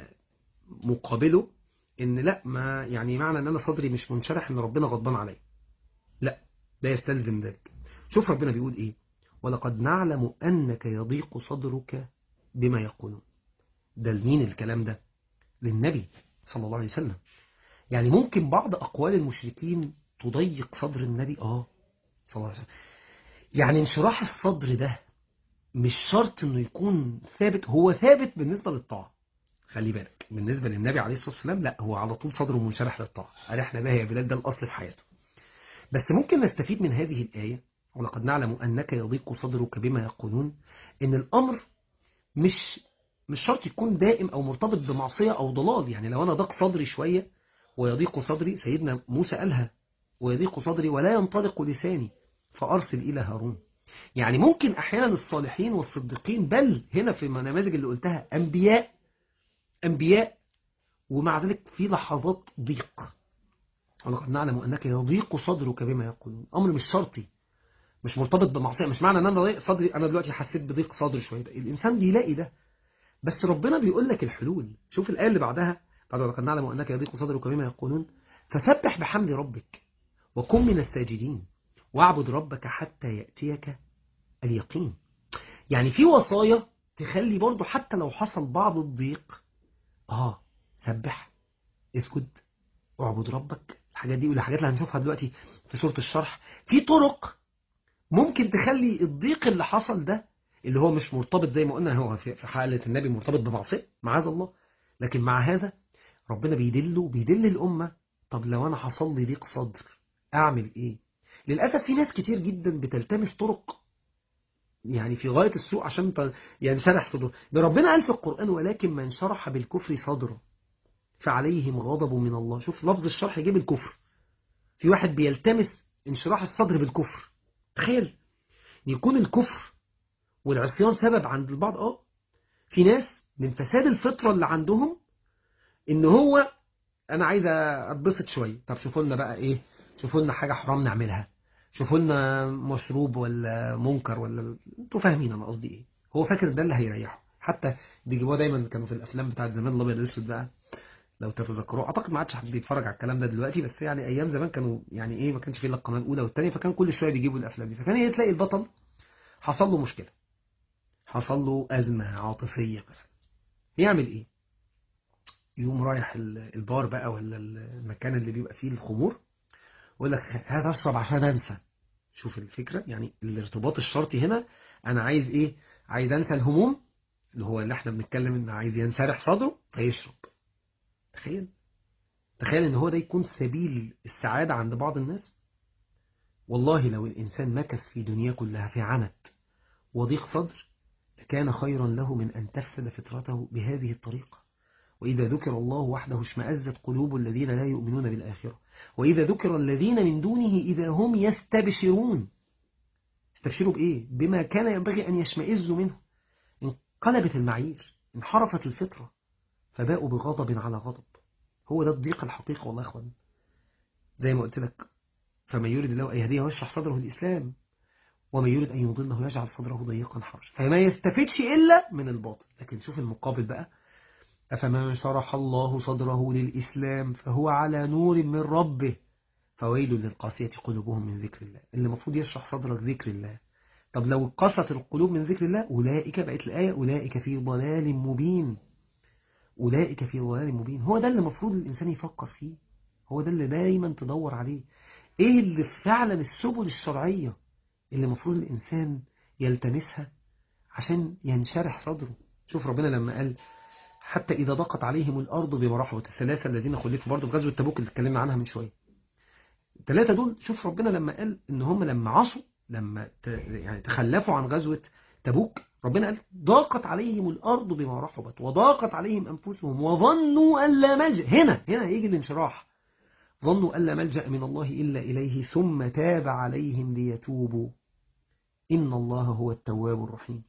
مقابله ان لا ما يعني معنى ان انا صدري مش منشرح ان ربنا غضبان عليا لا لا يستلزم ذلك شوف ربنا بيقول ايه ولقد نعلم انك يضيق صدرك بما يقولون ده لمين الكلام ده للنبي صلى الله عليه وسلم يعني ممكن بعض اقوال المشركين تضيق صدر النبي اه صلى الله عليه وسلم يعني انشراح الصدر ده مش شرط انه يكون ثابت هو ثابت بالنسبة للطاعة خلي بالك بالنسبة للنبي عليه الصلاة والسلام لا هو على طول صدره منشرح للطاعة أرحنا بها يا بلاد ده الأصل في حياته بس ممكن نستفيد من هذه الآية ولقد نعلم أنك يضيق صدرك بما يقولون إن الأمر مش مش شرط يكون دائم أو مرتبط بمعصية أو ضلال يعني لو أنا ضاق صدري شوية ويضيق صدري سيدنا موسى قالها ويضيق صدري ولا ينطلق لساني فأرسل إلى هارون يعني ممكن أحيانا الصالحين والصديقين بل هنا في النماذج اللي قلتها أنبياء أنبياء ومع ذلك في لحظات ضيق ولقد نعلم أنك يضيق صدرك بما يقولون أمر مش شرطي مش مرتبط بمعصية مش معنى أن أنا ضيق صدري أنا دلوقتي حسيت بضيق صدري شوية الإنسان بيلاقي ده بس ربنا بيقول لك الحلول شوف الآية اللي بعدها بعد ولقد نعلم أنك يضيق صدرك بما يقولون فسبح بحمد ربك وكن من الساجدين واعبد ربك حتى يأتيك اليقين يعني في وصايا تخلي برضو حتى لو حصل بعض الضيق اه سبح اسكت اعبد ربك الحاجات دي والحاجات اللي هنشوفها دلوقتي في سورة الشرح في طرق ممكن تخلي الضيق اللي حصل ده اللي هو مش مرتبط زي ما قلنا هو في حالة النبي مرتبط بمعصية معاذ الله لكن مع هذا ربنا بيدله بيدل الأمة طب لو أنا حصل لي ضيق صدر أعمل إيه للأسف في ناس كتير جدا بتلتمس طرق يعني في غاية السوء عشان ينشرح صدره ده ربنا قال في القرآن ولكن من شرح بالكفر صدره فعليهم غضب من الله شوف لفظ الشرح يجيب الكفر في واحد بيلتمس انشراح الصدر بالكفر تخيل يكون الكفر والعصيان سبب عند البعض اه في ناس من فساد الفطرة اللي عندهم ان هو انا عايز اتبسط شوية طب شوفوا لنا بقى ايه شوفوا لنا حاجة حرام نعملها شوفوا لنا مشروب ولا منكر ولا انتوا فاهمين انا قصدي ايه هو فاكر ده اللي هيريحه حتى بيجيبوها دايما كانوا في الافلام بتاعت زمان الابيض والاسود بقى لو تتذكروا اعتقد ما عادش حد بيتفرج على الكلام ده دلوقتي بس يعني ايام زمان كانوا يعني ايه ما كانش فيه الا القناه الاولى والثانيه فكان كل شويه بيجيبوا الافلام دي فكان تلاقي البطل حصل له مشكله حصل له ازمه عاطفيه مثلا يعمل ايه يقوم رايح البار بقى ولا المكان اللي بيبقى فيه الخمور ويقول لك هذا اشرب عشان انسى شوف الفكرة يعني الارتباط الشرطي هنا انا عايز ايه عايز انسى الهموم اللي هو اللي احنا بنتكلم ان عايز ينشرح صدره فيشرب تخيل تخيل ان هو ده يكون سبيل السعادة عند بعض الناس والله لو الانسان مكث في دنيا كلها في عنت وضيق صدر لكان خيرا له من ان تفسد فطرته بهذه الطريقة وإذا ذكر الله وحده اشمأزت قلوب الذين لا يؤمنون بالآخرة وإذا ذكر الذين من دونه إذا هم يستبشرون استبشروا بإيه؟ بما كان ينبغي أن يشمئزوا منه انقلبت المعايير انحرفت الفطرة فباءوا بغضب على غضب هو ده الضيق الحقيقي والله يا اخوان زي ما قلت لك فمن يريد الله أن يهديه ويشرح صدره الإسلام ومن يريد أن يضله يجعل صدره ضيقا حرجا فما يستفدش إلا من الباطل لكن شوف المقابل بقى أفمن شرح الله صدره للإسلام فهو على نور من ربه فويل للقاسية قلوبهم من ذكر الله اللي المفروض يشرح صدرك ذكر الله طب لو قست القلوب من ذكر الله أولئك بقت الآية أولئك في ضلال مبين أولئك في ضلال مبين هو ده اللي المفروض الإنسان يفكر فيه هو ده اللي دايما تدور عليه إيه اللي فعلا السبل الشرعية اللي المفروض الإنسان يلتمسها عشان ينشرح صدره شوف ربنا لما قال حتى إذا ضاقت عليهم الأرض بما رحبت الثلاثة الذين خلفوا برضه في غزوة تبوك اللي اتكلمنا عنها من شوية الثلاثة دول شوف ربنا لما قال إن هم لما عصوا لما ت... يعني تخلفوا عن غزوة تبوك ربنا قال ضاقت عليهم الأرض بما رحبت وضاقت عليهم أنفسهم وظنوا أن لا ملجأ هنا هنا يجي الانشراح ظنوا أن لا ملجأ من الله إلا إليه ثم تاب عليهم ليتوبوا إن الله هو التواب الرحيم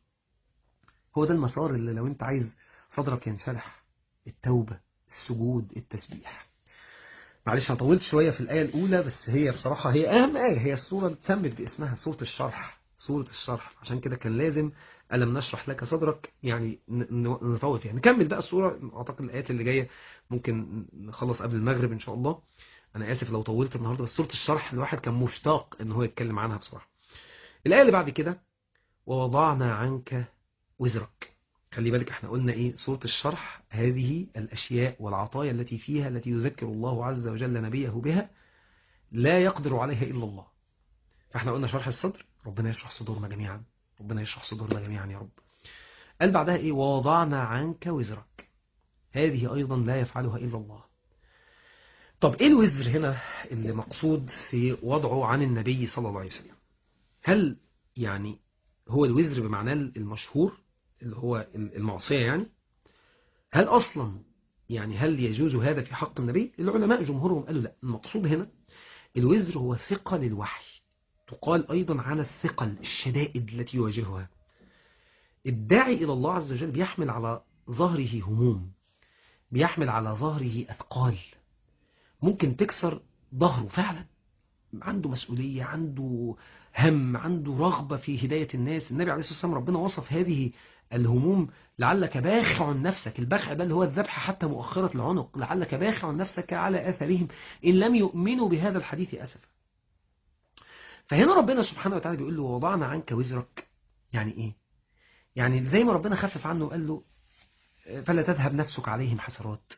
هو ده المسار اللي لو أنت عايز صدرك ينشرح التوبة السجود التسبيح معلش أنا طولت شوية في الآية الأولى بس هي بصراحة هي أهم آية هي السورة اتسمت باسمها سورة الشرح سورة الشرح عشان كده كان لازم ألم نشرح لك صدرك يعني نفوت يعني نكمل بقى السورة أعتقد الآيات اللي جاية ممكن نخلص قبل المغرب إن شاء الله أنا آسف لو طولت النهاردة بس سورة الشرح الواحد كان مشتاق إن هو يتكلم عنها بصراحة الآية اللي بعد كده ووضعنا عنك وزرك خلي بالك احنا قلنا ايه سورة الشرح هذه الأشياء والعطايا التي فيها التي يذكر الله عز وجل نبيه بها لا يقدر عليها إلا الله فاحنا قلنا شرح الصدر ربنا يشرح صدورنا جميعا ربنا يشرح صدورنا جميعا يا رب قال بعدها ايه ووضعنا عنك وزرك هذه أيضا لا يفعلها إلا الله طب ايه الوزر هنا اللي مقصود في وضعه عن النبي صلى الله عليه وسلم هل يعني هو الوزر بمعناه المشهور اللي هو المعصية يعني هل أصلا يعني هل يجوز هذا في حق النبي العلماء جمهورهم قالوا لا المقصود هنا الوزر هو ثقل الوحي تقال أيضا على الثقل الشدائد التي يواجهها الداعي إلى الله عز وجل بيحمل على ظهره هموم بيحمل على ظهره أثقال ممكن تكسر ظهره فعلا عنده مسؤولية عنده هم عنده رغبة في هداية الناس النبي عليه الصلاة والسلام ربنا وصف هذه الهموم لعلك باخع نفسك البخع ده اللي هو الذبح حتى مؤخرة العنق لعلك باخع نفسك على أثرهم إن لم يؤمنوا بهذا الحديث أسفا فهنا ربنا سبحانه وتعالى بيقول له وضعنا عنك وزرك يعني إيه يعني زي ما ربنا خفف عنه وقال له فلا تذهب نفسك عليهم حسرات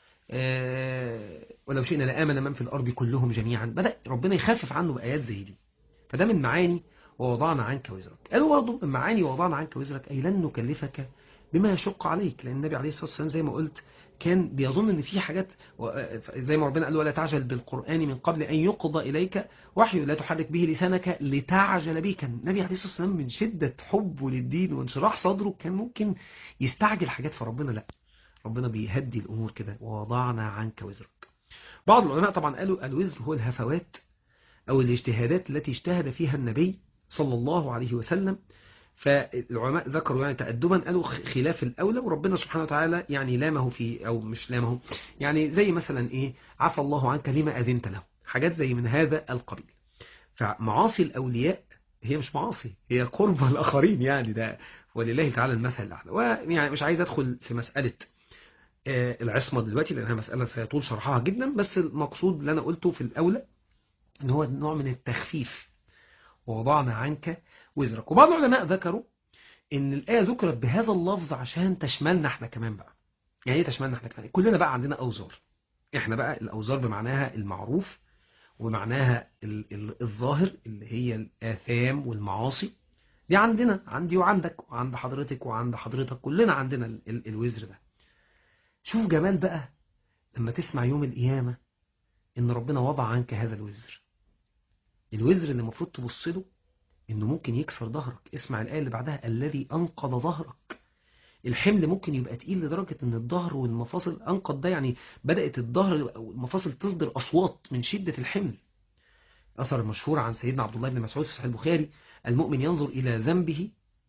ولو شئنا لآمن من في الأرض كلهم جميعا بدأ ربنا يخفف عنه بآيات زي دي فده من معاني ووضعنا عنك وزرك قالوا برضه من معاني ووضعنا عنك وزرك أي لن نكلفك بما يشق عليك لأن النبي عليه الصلاة والسلام زي ما قلت كان بيظن ان في حاجات زي ما ربنا قال ولا تعجل بالقرآن من قبل أن يقضى إليك وحي لا تحرك به لسانك لتعجل به كان النبي عليه الصلاة والسلام من شدة حبه للدين وانشراح صدره كان ممكن يستعجل حاجات فربنا لا ربنا بيهدي الأمور كده ووضعنا عنك وزرك بعض العلماء طبعا قالوا الوزر هو الهفوات أو الاجتهادات التي اجتهد فيها النبي صلى الله عليه وسلم فالعلماء ذكروا يعني تأدبا قالوا خلاف الأولى وربنا سبحانه وتعالى يعني لامه في أو مش لامه يعني زي مثلا إيه عفى الله عنك لما أذنت له حاجات زي من هذا القبيل فمعاصي الأولياء هي مش معاصي هي قرب الآخرين يعني ده ولله تعالى المثل الأعلى ويعني مش عايز أدخل في مسألة العصمة دلوقتي لأنها مسألة سيطول شرحها جدا بس المقصود اللي أنا قلته في الأولى إن هو نوع من التخفيف ووضعنا عنك وزرك وبعض العلماء ذكروا ان الآية ذكرت بهذا اللفظ عشان تشملنا احنا كمان بقى يعني ايه تشملنا احنا كمان كلنا بقى عندنا أوزار احنا بقى الأوزار بمعناها المعروف ومعناها ال ال الظاهر اللي هي الآثام والمعاصي دي عندنا عندي وعندك وعند حضرتك وعند حضرتك كلنا عندنا ال ال الوزر ده شوف جمال بقى لما تسمع يوم القيامة ان ربنا وضع عنك هذا الوزر الوزر اللي المفروض تبص له انه ممكن يكسر ظهرك اسمع الآية اللي بعدها الذي أنقض ظهرك الحمل ممكن يبقى تقيل لدرجة ان الظهر والمفاصل أنقض ده يعني بدأت الظهر والمفاصل تصدر أصوات من شدة الحمل أثر مشهور عن سيدنا عبد الله بن مسعود في صحيح البخاري المؤمن ينظر إلى ذنبه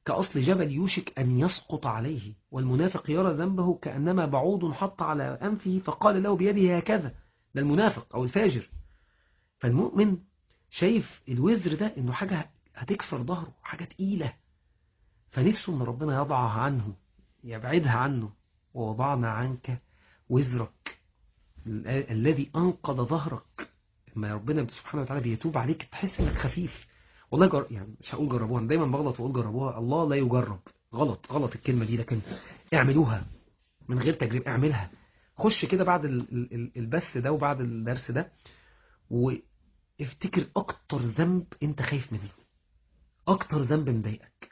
كأصل جبل يوشك أن يسقط عليه والمنافق يرى ذنبه كأنما بعوض حط على أنفه فقال له بيده هكذا ده المنافق أو الفاجر فالمؤمن شايف الوزر ده إنه حاجة هتكسر ظهره حاجة تقيلة فنفسه إن ربنا يضعها عنه يبعدها عنه ووضعنا عنك وزرك الذي أنقض ظهرك لما ربنا سبحانه وتعالى بيتوب عليك تحس إنك خفيف والله جر... يعني مش هقول جربوها أنا دايما بغلط وأقول جربوها الله لا يجرب غلط غلط الكلمة دي لكن اعملوها من غير تجربة اعملها خش كده بعد البث ده وبعد الدرس ده وافتكر أكتر ذنب أنت خايف منه أكتر ذنب مضايقك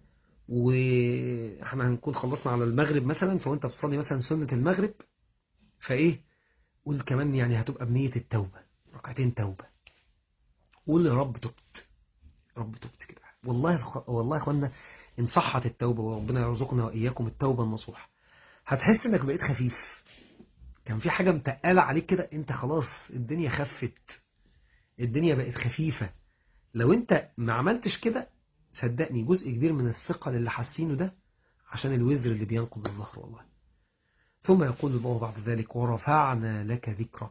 واحنا هنكون خلصنا على المغرب مثلا فوانت بتصلي مثلا سنة المغرب فايه قول كمان يعني هتبقى بنية التوبة ركعتين توبة قول يا رب تبت رب تبت كده والله والله يا اخوانا ان صحت التوبة وربنا يرزقنا واياكم التوبة النصوح هتحس انك بقيت خفيف كان في حاجة متقالة عليك كده انت خلاص الدنيا خفت الدنيا بقت خفيفة لو انت ما عملتش كده صدقني جزء كبير من الثقل اللي حاسينه ده عشان الوزر اللي بينقض الظهر والله ثم يقول الله بعد ذلك ورفعنا لك ذكرك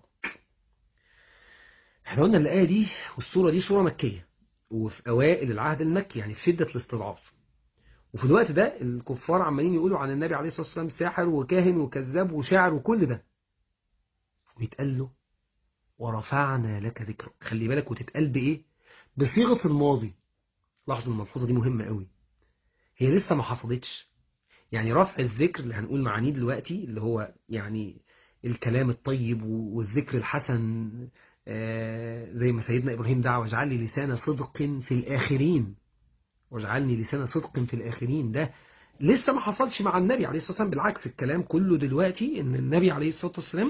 احنا قلنا الآية دي والسورة دي سورة مكية وفي أوائل العهد المكي يعني في شدة الاستضعاف وفي الوقت ده الكفار عمالين يقولوا عن النبي عليه الصلاة والسلام ساحر وكاهن وكذاب وشاعر وكل ده ويتقال له ورفعنا لك ذكرك خلي بالك وتتقال بإيه بصيغة الماضي لاحظوا الملحوظة دي مهمة قوي هي لسه ما حصلتش يعني رفع الذكر اللي هنقول معانيه دلوقتي اللي هو يعني الكلام الطيب والذكر الحسن زي ما سيدنا إبراهيم دعا واجعل لي لسان صدق في الآخرين واجعلني لسان صدق في الآخرين ده لسه ما حصلش مع النبي عليه الصلاة والسلام بالعكس الكلام كله دلوقتي ان النبي عليه الصلاة والسلام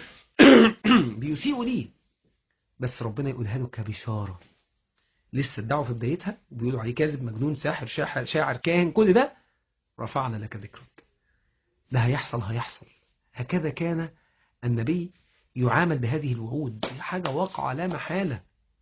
بيسيئوا ليه بس ربنا يقولها له كبشارة لسه الدعوة في بدايتها وبيقولوا عليه كاذب مجنون ساحر شاعر, شاعر كاهن كل ده رفعنا لك ذكرك ده هيحصل هيحصل هكذا كان النبي يعامل بهذه الوعود دي حاجة واقعة لا محالة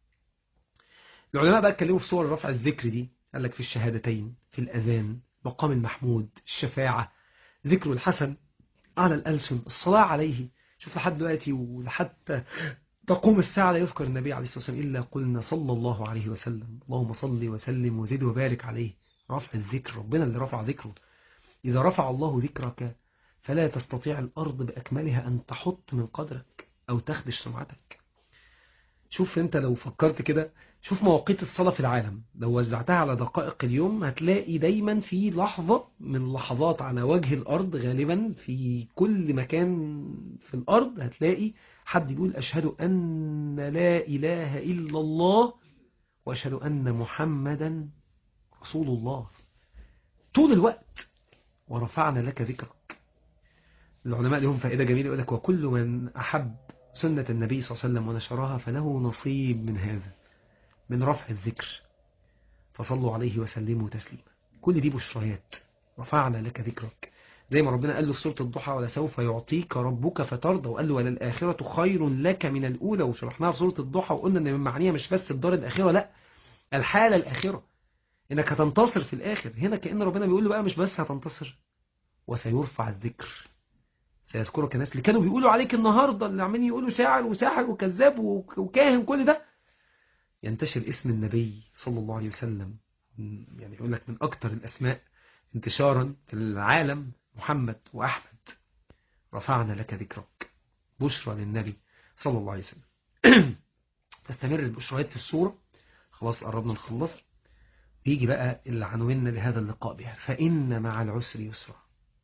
العلماء بقى اتكلموا في صور رفع الذكر دي قال لك في الشهادتين في الأذان مقام المحمود الشفاعة ذكر الحسن على الألسن الصلاة عليه شوف لحد دلوقتي ولحتى تقوم الساعة لا يذكر النبي عليه الصلاة والسلام إلا قلنا صلى الله عليه وسلم اللهم صل وسلم وزد وبارك عليه رفع الذكر ربنا اللي رفع ذكره إذا رفع الله ذكرك فلا تستطيع الأرض بأكملها أن تحط من قدرك أو تخدش سمعتك شوف أنت لو فكرت كده شوف مواقيت الصلاة في العالم لو وزعتها على دقائق اليوم هتلاقي دايما في لحظة من لحظات على وجه الأرض غالبا في كل مكان في الأرض هتلاقي حد يقول أشهد أن لا إله إلا الله وأشهد أن محمدا رسول الله طول الوقت ورفعنا لك ذكرك العلماء لهم فائدة جميلة يقول لك وكل من أحب سنة النبي صلى الله عليه وسلم ونشرها فله نصيب من هذا من رفع الذكر فصلوا عليه وسلموا تسليما كل دي بشريات رفعنا لك ذكرك زي ما ربنا قال له في سورة الضحى ولسوف يعطيك ربك فترضى وقال له وللآخرة خير لك من الأولى وشرحناها في سورة الضحى وقلنا ان من معانيها مش بس الدار الآخرة لا الحالة الآخرة انك هتنتصر في الآخر هنا كأن ربنا بيقول له بقى مش بس هتنتصر وسيرفع الذكر سيذكرك الناس اللي كانوا بيقولوا عليك النهاردة اللي عمالين يقولوا شاعر وساحر وكذاب وكاهن كل ده ينتشر اسم النبي صلى الله عليه وسلم يعني يقول لك من أكتر الأسماء انتشارا في العالم محمد وأحمد رفعنا لك ذكرك بشرى للنبي صلى الله عليه وسلم تستمر البشريات في السورة خلاص قربنا نخلص بيجي بقى اللي عنونا لهذا اللقاء بها فإن مع العسر يسرا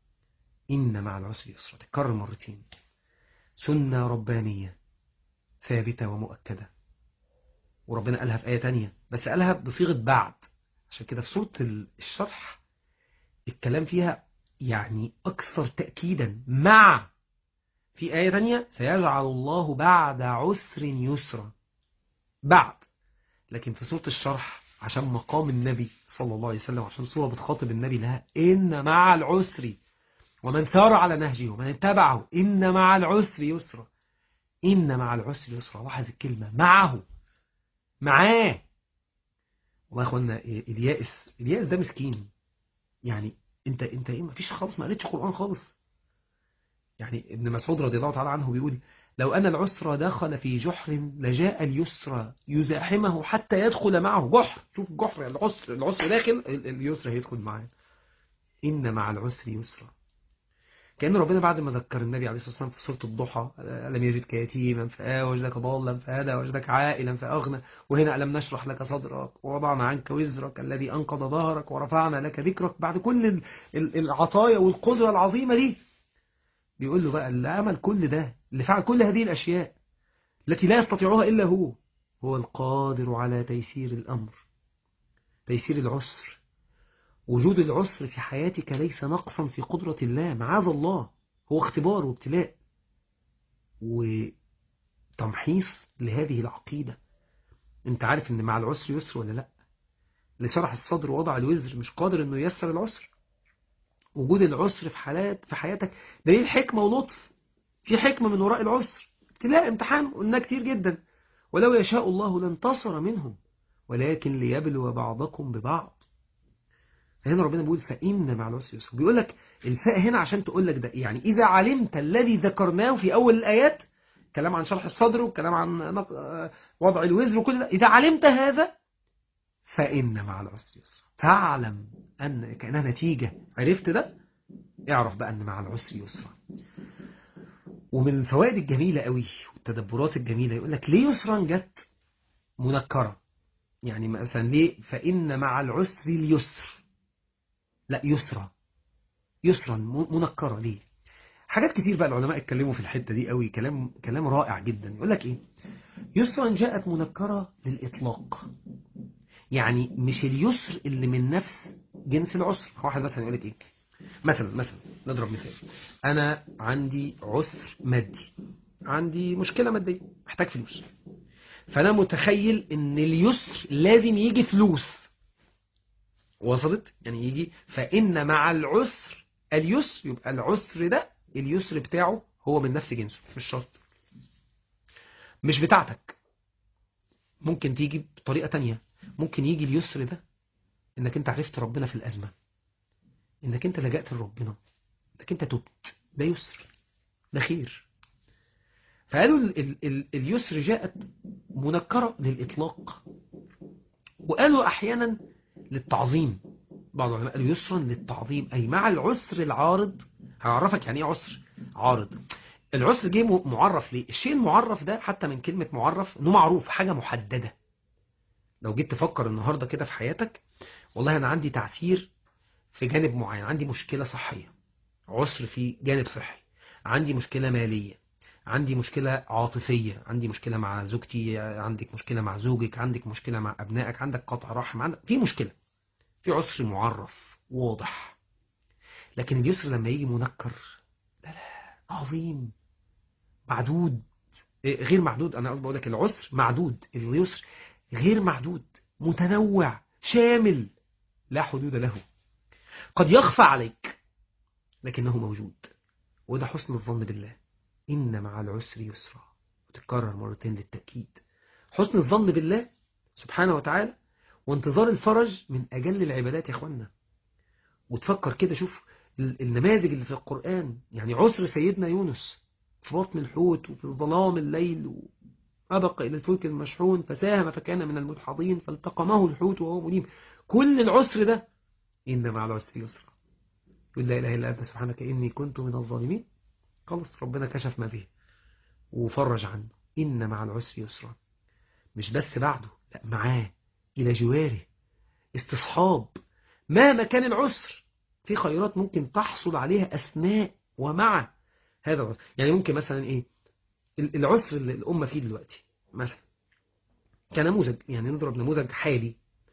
إن مع العسر يسرا تكرر مرتين سنة ربانية ثابتة ومؤكدة وربنا قالها في آية تانية بس قالها بصيغة بعد عشان كده في سورة الشرح الكلام فيها يعني أكثر تأكيدا مع في آية تانية سيجعل الله بعد عسر يسرا بعد لكن في سورة الشرح عشان مقام النبي صلى الله عليه وسلم عشان سورة بتخاطب النبي لها إن مع العسر ومن سار على نهجه ومن اتبعه إن مع العسر يسرا إن مع العسر يسرا لاحظ الكلمة معه معاه والله يا اخوانا اليائس اليائس ده مسكين يعني انت انت ايه مفيش خالص ما قريتش قرآن خالص يعني ابن مسعود رضي الله تعالى عنه بيقول لو أن العسر دخل في جحر لجاء اليسرى يزاحمه حتى يدخل معه جحر شوف جحر العسر العسر داخل اليسر هيدخل معاه إن مع العسر يسرا كأن ربنا بعد ما ذكر النبي عليه الصلاة والسلام في سورة الضحى ألم يجدك يتيما فآوى وجدك ضالا فهدى وجدك عائلا فأغنى وهنا ألم نشرح لك صدرك ووضعنا عنك وزرك الذي أنقض ظهرك ورفعنا لك ذكرك بعد كل العطايا والقدرة العظيمة دي بيقول له بقى اللي عمل كل ده اللي فعل كل هذه الأشياء التي لا يستطيعها إلا هو هو القادر على تيسير الأمر تيسير العسر وجود العسر في حياتك ليس نقصا في قدرة الله معاذ الله هو اختبار وابتلاء وتمحيص لهذه العقيدة انت عارف ان مع العسر يسر ولا لا اللي شرح الصدر ووضع الوزر مش قادر انه ييسر العسر وجود العسر في حالات في حياتك دليل حكمة ولطف في حكمة من وراء العسر ابتلاء امتحان قلنا كتير جدا ولو يشاء الله لانتصر منهم ولكن ليبلو بعضكم ببعض فهنا ربنا بيقول فإن مع العسر يسر بيقول لك الفاء هنا عشان تقول لك ده يعني إذا علمت الذي ذكرناه في أول الآيات كلام عن شرح الصدر وكلام عن وضع الوزر وكل ده إذا علمت هذا فإن مع العسر يسر فاعلم أن كأنها نتيجة عرفت ده اعرف بقى أن مع العسر يسرا ومن الفوائد الجميلة قوي والتدبرات الجميلة يقول لك ليه يسرا جت منكرة يعني مثلا ليه فإن مع العسر اليسر لا يسرا يسرا منكرة ليه حاجات كتير بقى العلماء اتكلموا في الحتة دي قوي كلام كلام رائع جدا يقول لك ايه يسرا جاءت منكرة للإطلاق يعني مش اليسر اللي من نفس جنس العسر واحد مثلا يقول لك ايه مثلا مثلا نضرب مثال انا عندي عسر مادي عندي مشكلة مادية محتاج فلوس فانا متخيل ان اليسر لازم يجي فلوس وصلت يعني يجي فان مع العسر اليسر يبقى العسر ده اليسر بتاعه هو من نفس جنسه مش شرط مش بتاعتك ممكن تيجي بطريقة تانية ممكن يجي اليسر ده انك انت عرفت ربنا في الازمة انك انت لجأت لربنا انك انت تبت ده يسر ده خير فقالوا ال ال ال اليسر جاءت منكرة للإطلاق وقالوا أحيانا للتعظيم بعض العلماء قالوا يسرا للتعظيم أي مع العسر العارض هعرفك يعني ايه عسر عارض العسر جه معرف ليه الشيء المعرف ده حتى من كلمة معرف انه معروف حاجة محددة لو جيت تفكر النهاردة كده في حياتك والله أنا عندي تعثير في جانب معين عندي مشكلة صحية عسر في جانب صحي عندي مشكلة مالية عندي مشكلة عاطفية عندي مشكلة مع زوجتي عندك مشكلة مع زوجك عندك مشكلة مع أبنائك عندك قطع رحم عندك في مشكلة في عسر معرف واضح لكن اليسر لما يجي منكر لا لا عظيم معدود غير معدود أنا قصدي بقول لك العسر معدود اليسر غير معدود متنوع شامل لا حدود له قد يخفى عليك لكنه موجود وده حسن الظن بالله إن مع العسر يسرا وتتكرر مرتين للتأكيد حسن الظن بالله سبحانه وتعالى وانتظار الفرج من أجل العبادات يا أخوانا وتفكر كده شوف النماذج اللي في القرآن يعني عسر سيدنا يونس في بطن الحوت وفي ظلام الليل وأبق إلى الفلك المشحون فساهم فكان من المدحضين فالتقمه الحوت وهو مليم كل العسر ده إن مع العسر يسرا يقول لا إله إلا أنت سبحانك إني كنت من الظالمين خلاص ربنا كشف ما به وفرج عنه إن مع العسر يسرا مش بس بعده لا معاه إلى جواره استصحاب مهما كان العسر في خيرات ممكن تحصل عليها أثناء ومع هذا العسر يعني ممكن مثلا إيه العسر اللي الأمة فيه دلوقتي مثلا كنموذج يعني نضرب نموذج حالي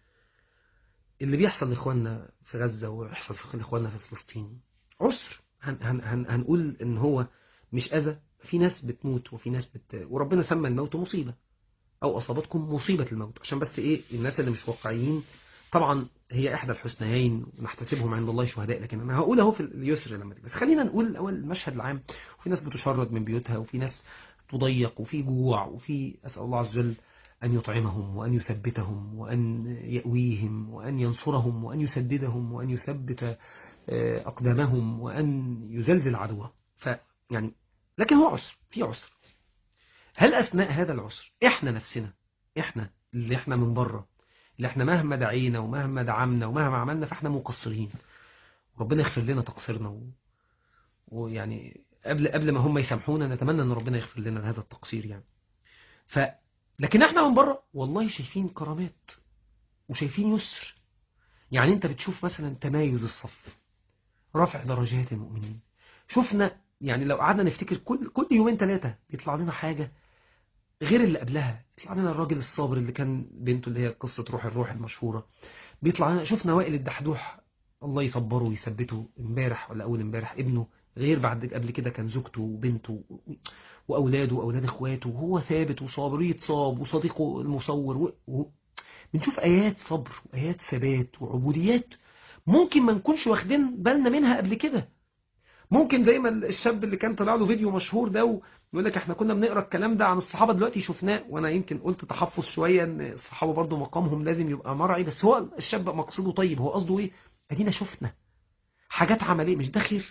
اللي بيحصل لإخواننا في غزة ويحصل لإخواننا في فلسطين عسر هن هن هن هنقول ان هو مش اذى في ناس بتموت وفي ناس بت... وربنا سمى الموت مصيبة او اصابتكم مصيبة الموت عشان بس ايه الناس اللي مش واقعيين طبعا هي احدى الحسنيين ونحتسبهم عند الله شهداء لكن انا هقول اهو في اليسر لما تيجي بس خلينا نقول الاول المشهد العام وفي ناس بتشرد من بيوتها وفي ناس تضيق وفي جوع وفي اسال الله عز وجل أن يطعمهم وأن يثبتهم وأن يأويهم وأن ينصرهم وأن يسددهم وأن يثبت أقدامهم وأن يزلزل عدوه فيعني لكن هو عسر في عسر هل أثناء هذا العسر إحنا نفسنا إحنا اللي إحنا من بره اللي إحنا مهما دعينا ومهما دعمنا ومهما عملنا فإحنا مقصرين ربنا يغفر لنا تقصيرنا و... ويعني قبل قبل ما هم يسامحونا نتمنى ان ربنا يغفر لنا هذا التقصير يعني ف لكن احنا من بره والله شايفين كرامات وشايفين يسر يعني انت بتشوف مثلا تمايز الصف رفع درجات المؤمنين شفنا يعني لو قعدنا نفتكر كل كل يومين ثلاثه بيطلع لنا حاجه غير اللي قبلها بيطلع لنا الراجل الصابر اللي كان بنته اللي هي قصه روح الروح المشهوره بيطلع لنا شفنا وائل الدحدوح الله يصبره ويثبته امبارح ولا اول امبارح ابنه غير بعد قبل كده كان زوجته وبنته واولاده واولاد اخواته وهو ثابت وصابر يتصاب وصديقه المصور و... و... بنشوف ايات صبر وايات ثبات وعبوديات ممكن ما نكونش واخدين بالنا منها قبل كده ممكن زي ما الشاب اللي كان طلع له فيديو مشهور ده ويقول لك احنا كنا بنقرا الكلام ده عن الصحابه دلوقتي شفناه وانا يمكن قلت تحفظ شويه ان الصحابه برضو مقامهم لازم يبقى مرعي بس هو الشاب مقصوده طيب هو قصده ايه ادينا شفنا حاجات عمليه مش ده خير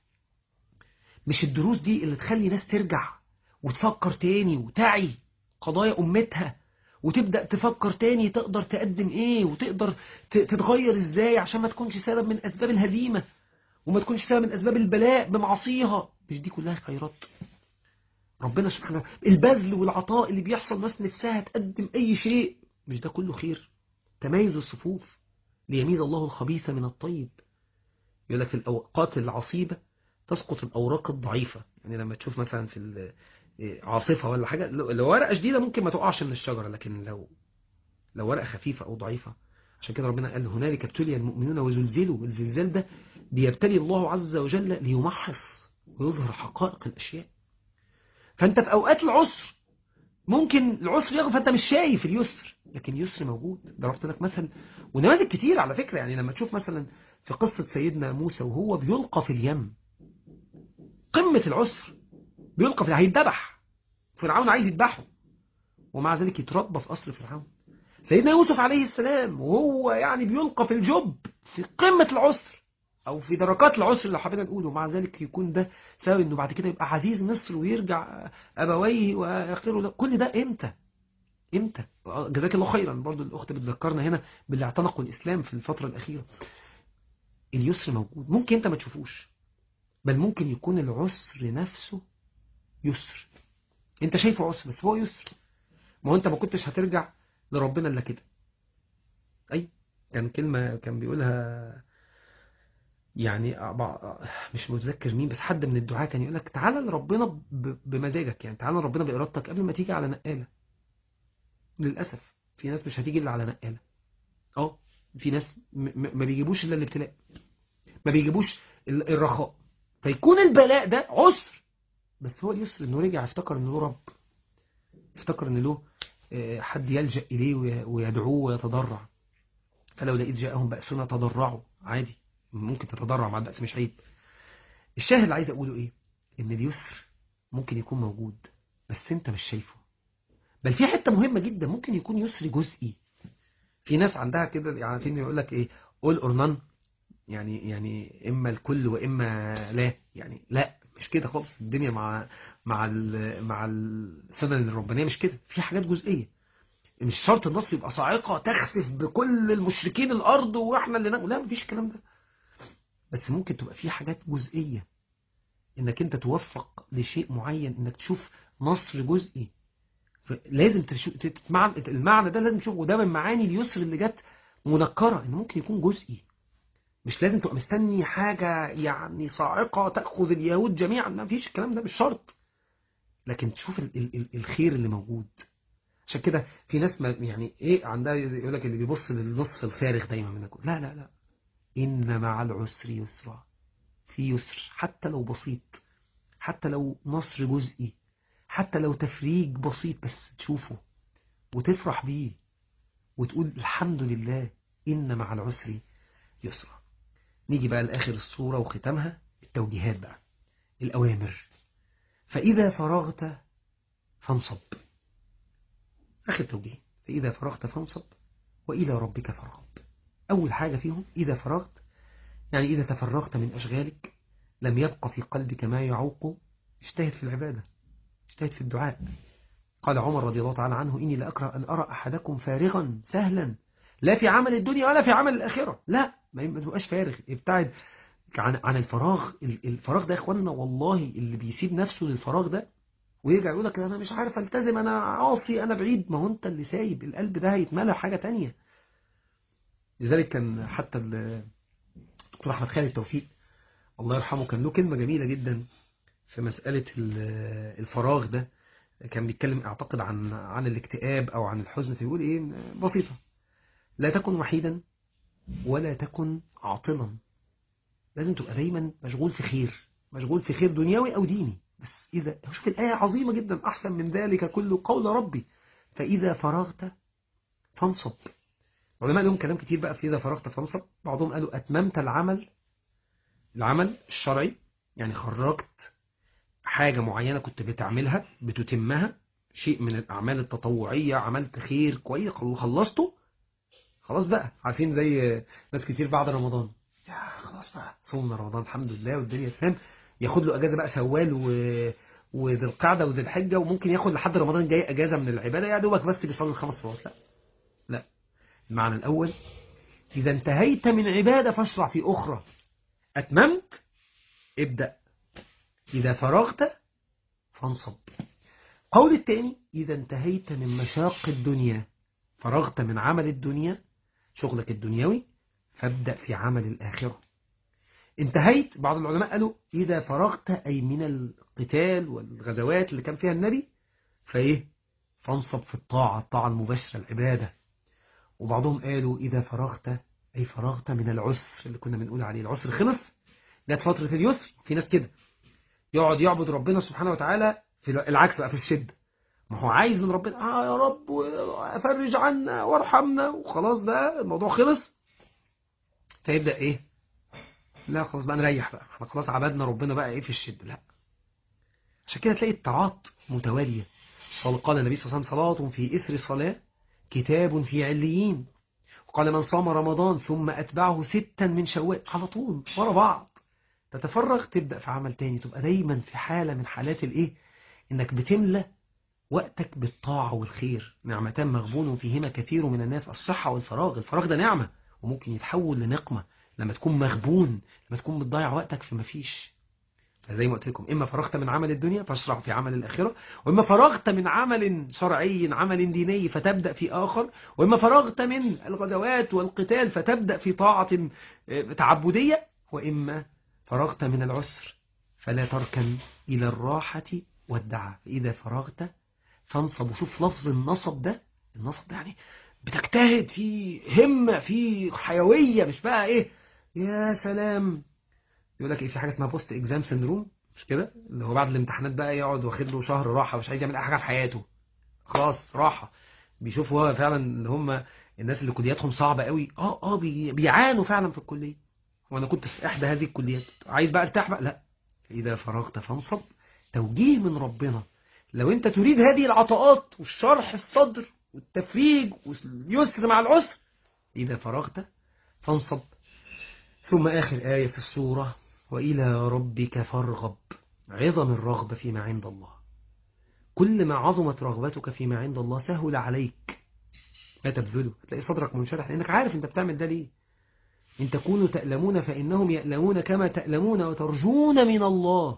مش الدروس دي اللي تخلي ناس ترجع وتفكر تاني وتعي قضايا أمتها وتبدأ تفكر تاني تقدر تقدم ايه وتقدر تتغير ازاي عشان ما تكونش سبب من أسباب الهزيمة وما تكونش سبب من أسباب البلاء بمعصيها مش دي كلها خيرات ربنا سبحانه البذل والعطاء اللي بيحصل ناس نفسها تقدم أي شيء مش ده كله خير تميز الصفوف ليميز الله الخبيث من الطيب يقول لك في الأوقات العصيبة تسقط الأوراق الضعيفة يعني لما تشوف مثلا في عاصفة ولا حاجة لو ورقة شديدة ممكن ما تقعش من الشجرة لكن لو لو ورقة خفيفة أو ضعيفة عشان كده ربنا قال هنالك ابتلي المؤمنون وزلزلوا الزلزال ده بيبتلي الله عز وجل ليمحص ويظهر حقائق الأشياء فأنت في أوقات العسر ممكن العسر يغفى فأنت مش شايف اليسر لكن اليسر موجود ضربت لك مثل ونماذج كتير على فكرة يعني لما تشوف مثلا في قصة سيدنا موسى وهو بيلقى في اليم قمة العسر بيلقى في هيتذبح فرعون عايز يذبحه ومع ذلك يتربى في أصل فرعون سيدنا يوسف عليه السلام وهو يعني بيلقى في الجب في قمة العسر أو في دركات العسر اللي حبينا نقوله ومع ذلك يكون ده سبب إنه بعد كده يبقى عزيز مصر ويرجع أبويه وآخره كل ده إمتى؟ إمتى؟ جزاك الله خيرا برضو الأخت بتذكرنا هنا باللي اعتنقوا الإسلام في الفترة الأخيرة اليسر موجود ممكن أنت ما تشوفوش بل ممكن يكون العسر نفسه يسر انت شايفه عسر بس هو يسر ما هو انت ما كنتش هترجع لربنا الا كده اي كان كلمة كان بيقولها يعني مش متذكر مين بس حد من الدعاة كان يقول لك تعالى لربنا بمزاجك يعني تعالى لربنا بإرادتك قبل ما تيجي على نقالة للأسف في ناس مش هتيجي إلا على نقالة اه في ناس ما بيجيبوش إلا الابتلاء ما بيجيبوش الرخاء فيكون البلاء ده عسر بس هو اليسر انه رجع افتكر انه له رب افتكر ان له حد يلجأ اليه ويدعوه ويتضرع فلو لقيت جاءهم بأسنا تضرعوا عادي ممكن تتضرع مع البأس مش عيب الشاهد اللي عايز اقوله ايه ان اليسر ممكن يكون موجود بس انت مش شايفه بل في حتة مهمة جدا ممكن يكون يسر جزئي في ناس عندها كده يعني يقول لك ايه all or none يعني يعني اما الكل واما لا يعني لا مش كده خالص الدنيا مع مع مع السنن الربانيه مش كده في حاجات جزئيه مش شرط النص يبقى صاعقه تخسف بكل المشركين الارض واحنا اللي لا مفيش الكلام ده بس ممكن تبقى في حاجات جزئيه انك انت توفق لشيء معين انك تشوف نصر جزئي لازم تسمع المعنى ده لازم تشوفه وده من معاني اليسر اللي جت منكره انه ممكن يكون جزئي مش لازم تبقى مستني حاجة يعني صاعقة تأخذ اليهود جميعا ما فيش الكلام ده مش شرط لكن تشوف ال ال الخير اللي موجود عشان كده في ناس ما يعني ايه عندها يقول لك اللي بيبص للنص الفارغ دايما من لا لا لا إن مع العسر يسرا في يسر حتى لو بسيط حتى لو نصر جزئي حتى لو تفريج بسيط بس تشوفه وتفرح بيه وتقول الحمد لله إن مع العسر يسرا نيجي بقى لآخر الصورة وختامها التوجيهات بقى الأوامر فإذا فرغت فانصب آخر توجيه فإذا فرغت فانصب وإلى ربك فارغب أول حاجة فيهم إذا فرغت يعني إذا تفرغت من أشغالك لم يبق في قلبك ما يعوق اجتهد في العبادة اجتهد في الدعاء قال عمر رضي الله تعالى عنه إني لأكره أن أرى أحدكم فارغا سهلا لا في عمل الدنيا ولا في عمل الآخرة لا ما تبقاش فارغ ابتعد عن عن الفراغ الفراغ ده يا اخوانا والله اللي بيسيب نفسه للفراغ ده ويرجع يقول لك انا مش عارف التزم انا عاصي انا بعيد ما هو انت اللي سايب القلب ده هيتملى حاجه تانية لذلك كان حتى الدكتور احمد خالد توفيق الله يرحمه كان له كلمه جميله جدا في مساله الفراغ ده كان بيتكلم اعتقد عن عن الاكتئاب او عن الحزن فيقول ايه بسيطه لا تكن وحيدا ولا تكن عاطلا لازم تبقى دايما مشغول في خير مشغول في خير دنيوي أو ديني بس إذا شوف الآية عظيمة جدا أحسن من ذلك كل قول ربي فإذا فرغت فانصب العلماء لهم كلام كتير بقى في إذا فرغت فانصب بعضهم قالوا أتممت العمل العمل الشرعي يعني خرجت حاجة معينة كنت بتعملها بتتمها شيء من الأعمال التطوعية عملت خير كويس وخلصته خلاص بقى عارفين زي ناس كتير بعد رمضان يا خلاص بقى صومنا رمضان الحمد لله والدنيا تمام ياخد له اجازه بقى شوال و وذي القعده وذي الحجه وممكن ياخد لحد رمضان جاي اجازه من العباده يا دوبك بس بيصلي الخمس صلوات لا لا المعنى الاول اذا انتهيت من عباده فاشرع في اخرى اتممت ابدا اذا فرغت فانصب قول الثاني اذا انتهيت من مشاق الدنيا فرغت من عمل الدنيا شغلك الدنيوي فابدأ في عمل الآخرة انتهيت بعض العلماء قالوا إذا فرغت أي من القتال والغزوات اللي كان فيها النبي فإيه فانصب في الطاعة الطاعة المباشرة العبادة وبعضهم قالوا إذا فرغت أي فرغت من العسر اللي كنا بنقول عليه العسر خلص جت فترة اليسر في ناس كده يقعد يعبد ربنا سبحانه وتعالى في العكس بقى في الشدة ما هو عايز من ربنا آه يا رب فرج عنا وارحمنا وخلاص ده الموضوع خلص فيبدأ ايه لا خلاص بقى نريح بقى احنا خلاص عبدنا ربنا بقى ايه في الشدة لا عشان كده تلاقي الطاعات متوالية قال النبي صلى الله عليه وسلم صلاة في إثر صلاة كتاب في عليين وقال من صام رمضان ثم أتبعه ستا من شوال على طول ورا بعض تتفرغ تبدأ في عمل تاني تبقى دايما في حالة من حالات الايه انك بتملى وقتك بالطاعة والخير نعمتان مغبون فيهما كثير من الناس الصحة والفراغ الفراغ ده نعمة وممكن يتحول لنقمة لما تكون مغبون لما تكون بتضيع وقتك في مفيش فزي ما قلت لكم إما فرغت من عمل الدنيا فاشرع في عمل الآخرة وإما فرغت من عمل شرعي عمل ديني فتبدأ في آخر وإما فرغت من الغزوات والقتال فتبدأ في طاعة تعبدية وإما فرغت من العسر فلا تركن إلى الراحة والدعاء إذا فرغت فانصب وشوف لفظ النصب ده النصب ده يعني بتجتهد في همة في حيوية مش بقى ايه يا سلام يقول لك ايه في حاجة اسمها بوست اكزام سندروم مش كده اللي هو بعد الامتحانات بقى يقعد واخد له شهر راحة مش عايز يعمل اي حاجة في حياته خلاص راحة بيشوفوا هو فعلا اللي هم الناس اللي كلياتهم صعبة قوي اه اه بي بيعانوا فعلا في الكلية وانا كنت في احدى هذه الكليات عايز بقى ارتاح بقى لا اذا فرغت فانصب توجيه من ربنا لو انت تريد هذه العطاءات والشرح الصدر والتفريج واليسر مع العسر إذا فرغت فانصب ثم آخر آية في السورة وإلى ربك فارغب عظم الرغبة فيما عند الله كل ما عظمت رغبتك فيما عند الله سهل عليك لا تبذله تلاقي صدرك منشرح لأنك عارف أنت بتعمل ده ليه إن تكونوا تألمون فإنهم يألمون كما تألمون وترجون من الله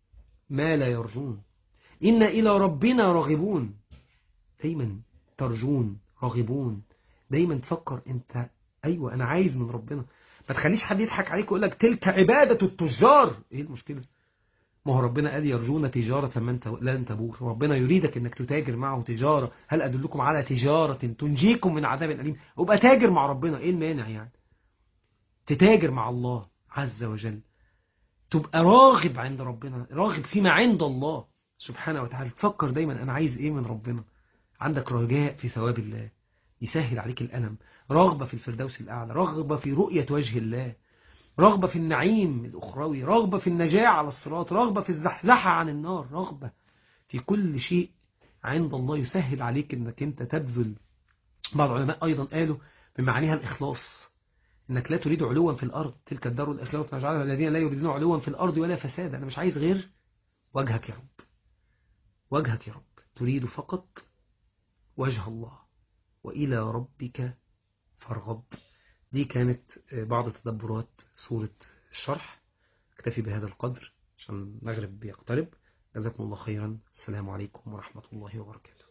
ما لا يرجون إن إلى ربنا راغبون دايما ترجون راغبون دايما تفكر انت ايوه انا عايز من ربنا ما تخليش حد يضحك عليك ويقول لك تلك عبادة التجار ايه المشكلة ما هو ربنا قال يرجون تجارة من لن تبور ربنا يريدك انك تتاجر معه تجارة هل ادلكم على تجارة تنجيكم من عذاب الأليم وابقى تاجر مع ربنا ايه المانع يعني تتاجر مع الله عز وجل تبقى راغب عند ربنا راغب فيما عند الله سبحانه وتعالى تفكر دايما انا عايز ايه من ربنا عندك رجاء في ثواب الله يسهل عليك الألم رغبة في الفردوس الأعلى رغبة في رؤية وجه الله رغبة في النعيم الأخروي رغبة في النجاة على الصراط رغبة في الزحزحة عن النار رغبة في كل شيء عند الله يسهل عليك انك انت تبذل بعض العلماء ايضا قالوا بمعنيها الاخلاص انك لا تريد علوا في الارض تلك الدار الاخلاص نجعلها الذين لا يريدون علوا في الارض ولا فسادا انا مش عايز غير وجهك يا رب وجهك يا رب تريد فقط وجه الله وإلى ربك فارغب دي كانت بعض تدبرات سورة الشرح اكتفي بهذا القدر عشان المغرب بيقترب جزاكم الله خيرا السلام عليكم ورحمة الله وبركاته